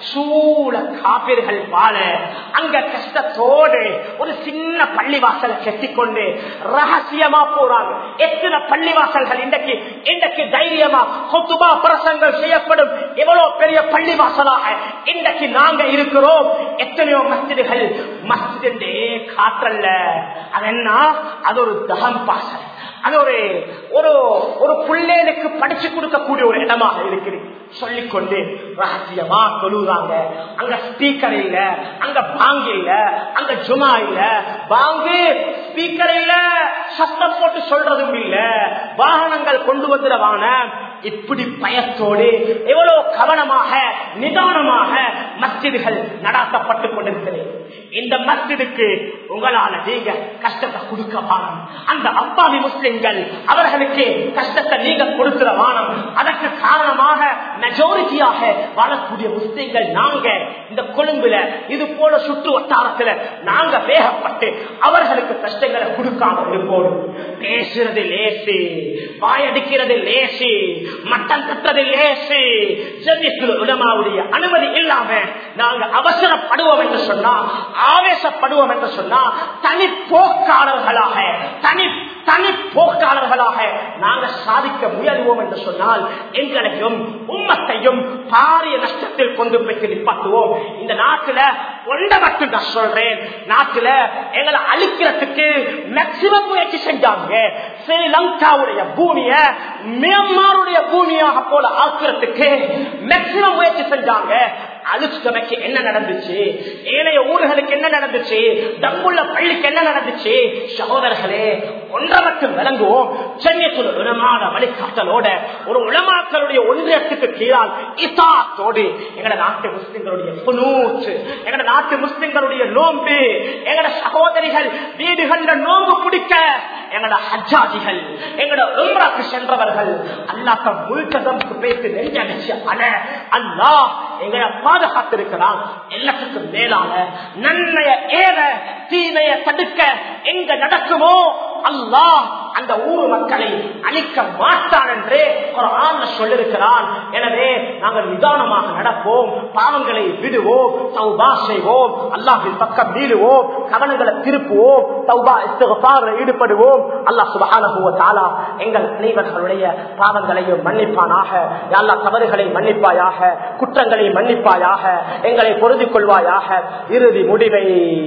சூழ காப்பீர்கள் வாழ அங்க கஷ்டத்தோடு ஒரு சின்ன பள்ளிவாசல் கட்டிக்கொண்டு ரகசியமா போறாங்க எத்தனை பள்ளிவாசல்கள் இன்றைக்கு இன்றைக்கு தைரியமா கொத்துபா பிரசங்கள் செய்யப்படும் எவ்வளவு பெரிய பள்ளிவாசலாக இன்றைக்கு நாங்க இருக்கிறோம் எத்தனையோ மஸ்ஜிதுகள் மஸ்ஜிதே காற்றல்ல அது என்ன அது ஒரு தகம் பாசல் அது ஒரு ஒரு ஒரு பிள்ளைகளுக்கு படிச்சு கொடுக்கக்கூடிய ஒரு இடமாக இருக்குது சொல்லிக்கொண்டு ரகசியமா தொழுறாங்க அங்க ஸ்பீக்கர் இல்ல அங்க பாங்கு இல்ல அங்க ஜுமா இல்ல பாங்கு ஸ்பீக்கர் இல்ல சத்தம் போட்டு சொல்றதும் இல்ல வாகனங்கள் கொண்டு வந்துடவான இப்படி பயத்தோடு எவ்வளவு கவனமாக நிதானமாக மஸ்ஜிதுகள் நடாத்தப்பட்டுக் கொண்டிருக்கிறது இந்த மஸ்ஜிதுக்கு உங்களால நீங்க கஷ்டத்தை கொடுக்க வானம் அந்த அப்பாவி முஸ்லிம்கள் அவர்களுக்கு கஷ்டத்தை நீங்க கொடுக்கிற வானம் அதற்கு காரணமாக மெஜாரிட்டியாக வாழக்கூடிய முஸ்லிம்கள் நாங்க இந்த கொழும்புல இது போல சுற்று வட்டாரத்துல நாங்க வேகப்பட்டு அவர்களுக்கு கஷ்டங்களை கொடுக்காம இருப்போம் பேசுறது லேசு வாயடிக்கிறது லேசு மட்டம் தட்டுறது லேசு ஜெமிக்குல் உலமாவுடைய அனுமதி இல்லாம நாங்க அவசரப்படுவோம் என்று சொன்னா ஆவேசப்படுவோம் என்று சொன்னா தனி போக்காளர்களாக தனி தனி போக்காளர்களாக நாங்க சாதிக்க முயல்வோம் என்று சொன்னால் எங்களையும் உம்மத்தையும் பாரிய நஷ்டத்தில் கொண்டு போய் நிப்பாட்டுவோம் இந்த நாட்டுல ஒன்றை மட்டும் நான் சொல்றேன் நாட்டுல எங்களை அழிக்கிறதுக்கு மேக்சிமம் முயற்சி செஞ்சாங்க ஸ்ரீலங்காவுடைய பூமிய மியான்மருடைய பூமியாக போல ஆக்குறதுக்கு மேக்சிமம் முயற்சி செஞ்சாங்க அழுத்தமைக்கு என்ன நடந்துச்சு ஏனைய ஊர்களுக்கு என்ன நடந்துச்சு தங்குள்ள பள்ளிக்கு என்ன நடந்துச்சு சகோதரர்களே ஒன்றை மட்டும் விளங்குவோம் சென்னைக்குள்ள உலமான வழிகாட்டலோட ஒரு உலமாக்களுடைய ஒன்றியத்துக்கு கீழால் இசாத்தோடு எங்கட நாட்டு முஸ்லிம்களுடைய புனூற்று எங்கட நாட்டு முஸ்லிம்களுடைய நோன்பு எங்கட சகோதரிகள் வீடுகள்ல நோன்பு பிடிக்க எங்கட ஹஜ்ஜாஜிகள் எங்கட உம்ராக்கு சென்றவர்கள் அல்லாக்க முழுக்கதற்கு பேசி நெஞ்சடிச்சு அல அல்லா எங்களை பாதுகாத்திருக்கிறான் எல்லாத்துக்கும் மேலான நன்மைய ஏற தீமைய தடுக்க எங்க நடக்குமோ அல்லாஹ் அந்த ஊர் மக்களை அழிக்க மாட்டான் என்று ஒரு ஆண்ல சொல்லிருக்கிறான் எனவே நாங்கள் நிதானமாக நடப்போம் பாவங்களை விடுவோம் தௌபா செய்வோம் அல்லாஹின் பக்கம் நீடுவோம் கவனங்களை திருப்புவோம் தௌபா இஸ்திகஃபார்ல ஈடுபடுவோம் அல்லாஹ் சுப்ஹானஹு வ தஆலா எங்கள் அனைவர்களுடைய பாவங்களையும் மன்னிப்பானாக யா அல்லாஹ் தவறுகளை மன்னிப்பாயாக குற்றங்களை மன்னிப்பாயாக எங்களை பொருந்திக் கொள்வாயாக இறுதி முடிவை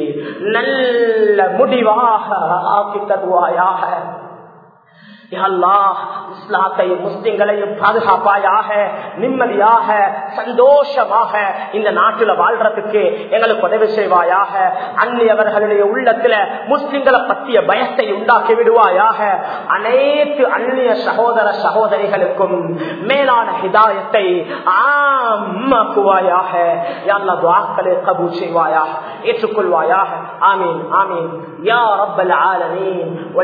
நல்ல முடிவாக ஆக்கி தருவாயாக இஸ்லாத்தையும் முஸ்லிம்களையும் பாதுகாப்பாயாக நிம்மதியாக சந்தோஷமாக இந்த நாட்டில் வாழ்றதுக்கு எங்களுக்கு உதவி செய்வாயாக அந்நியவர்களுடைய உள்ளத்துல முஸ்லிம்களை பற்றிய பயத்தை உண்டாக்கி விடுவாயாக அனைத்து அந்நிய சகோதர சகோதரிகளுக்கும் மேலான ஹிதாயத்தை ஆமாக்குவாயாக யாழ்லா துவாக்களை கபூ செய்வாயாக ஏற்றுக்கொள்வாயாக ஆமீன் ஆமீன் யா ரப்பல் ஆலமீன்